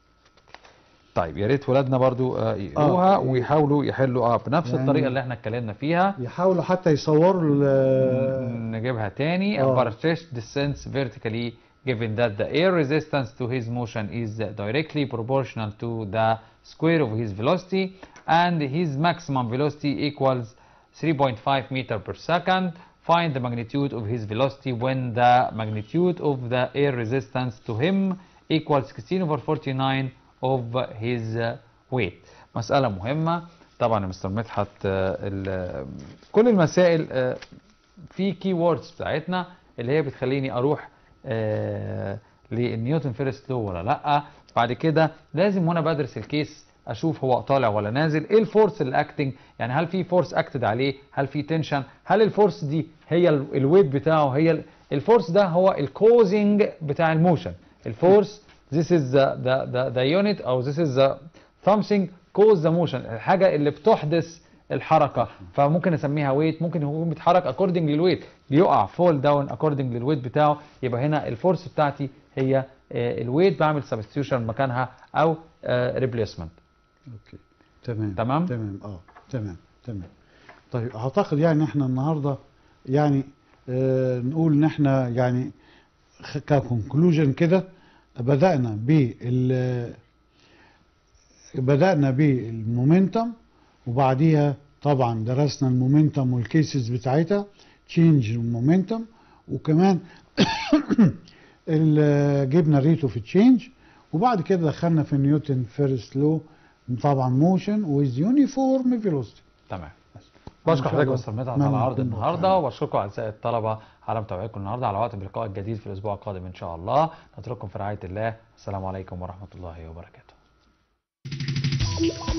طيب يا ريت ولادنا برضو آه، يقروها آه. ويحاولوا يحلوا اه بنفس يعني- الطريقه اللي احنا اتكلمنا فيها يحاولوا حتى يصوروا ال- نجيبها تاني آه. a parachutist descends vertically given that the air resistance to his motion is directly proportional to the square of his velocity and his maximum velocity equals 3.5 meter per second find the magnitude of his velocity when the magnitude of the air resistance to him equals 16 over 49 of his weight مسألة مهمة طبعا يا مستر مدحت آه، ال- كل المسائل آه، في كي ووردز بتاعتنا اللي هي بتخليني اروح آه للنيوتن فيرست لو ولا لا بعد كده لازم وانا بدرس الكيس اشوف هو طالع ولا نازل ايه الفورس اللي اكتنج يعني هل في فورس اكتد عليه هل في تنشن هل الفورس دي هي ال- الويت بتاعه هي ال- الفورس ده هو الكوزنج بتاع الموشن الفورس this is the the the, the unit او this is the something cause the motion الحاجه اللي بتحدث الحركه فممكن اسميها ويت ممكن يكون بيتحرك اكوردنج للويت بيقع فول داون اكوردنج للويت بتاعه يبقى هنا الفورس بتاعتي هي الويت بعمل سبستيوشن مكانها او ريبليسمنت اوكي تمام تمام؟ تمام اه تمام تمام طيب اعتقد يعني احنا النهارده يعني آه نقول ان احنا يعني خ- ككونكلوجن كده بدأنا بال بدأنا بالمومنتم وبعديها طبعا درسنا المومنتم والكيسز بتاعتها تشينج المومنتم وكمان ال- جبنا الريت في تشينج وبعد كده دخلنا في نيوتن فيرست لو طبعا موشن ويز يونيفورم فيلوسيتي تمام إن بشكر شاء حضرتك الله. مستر مدحت نعم، على عرض نعم. النهارده واشكركم اعزائي الطلبه على متابعتكم النهارده على وقت بلقاء جديد في الاسبوع القادم ان شاء الله نترككم في رعايه الله السلام عليكم ورحمه الله وبركاته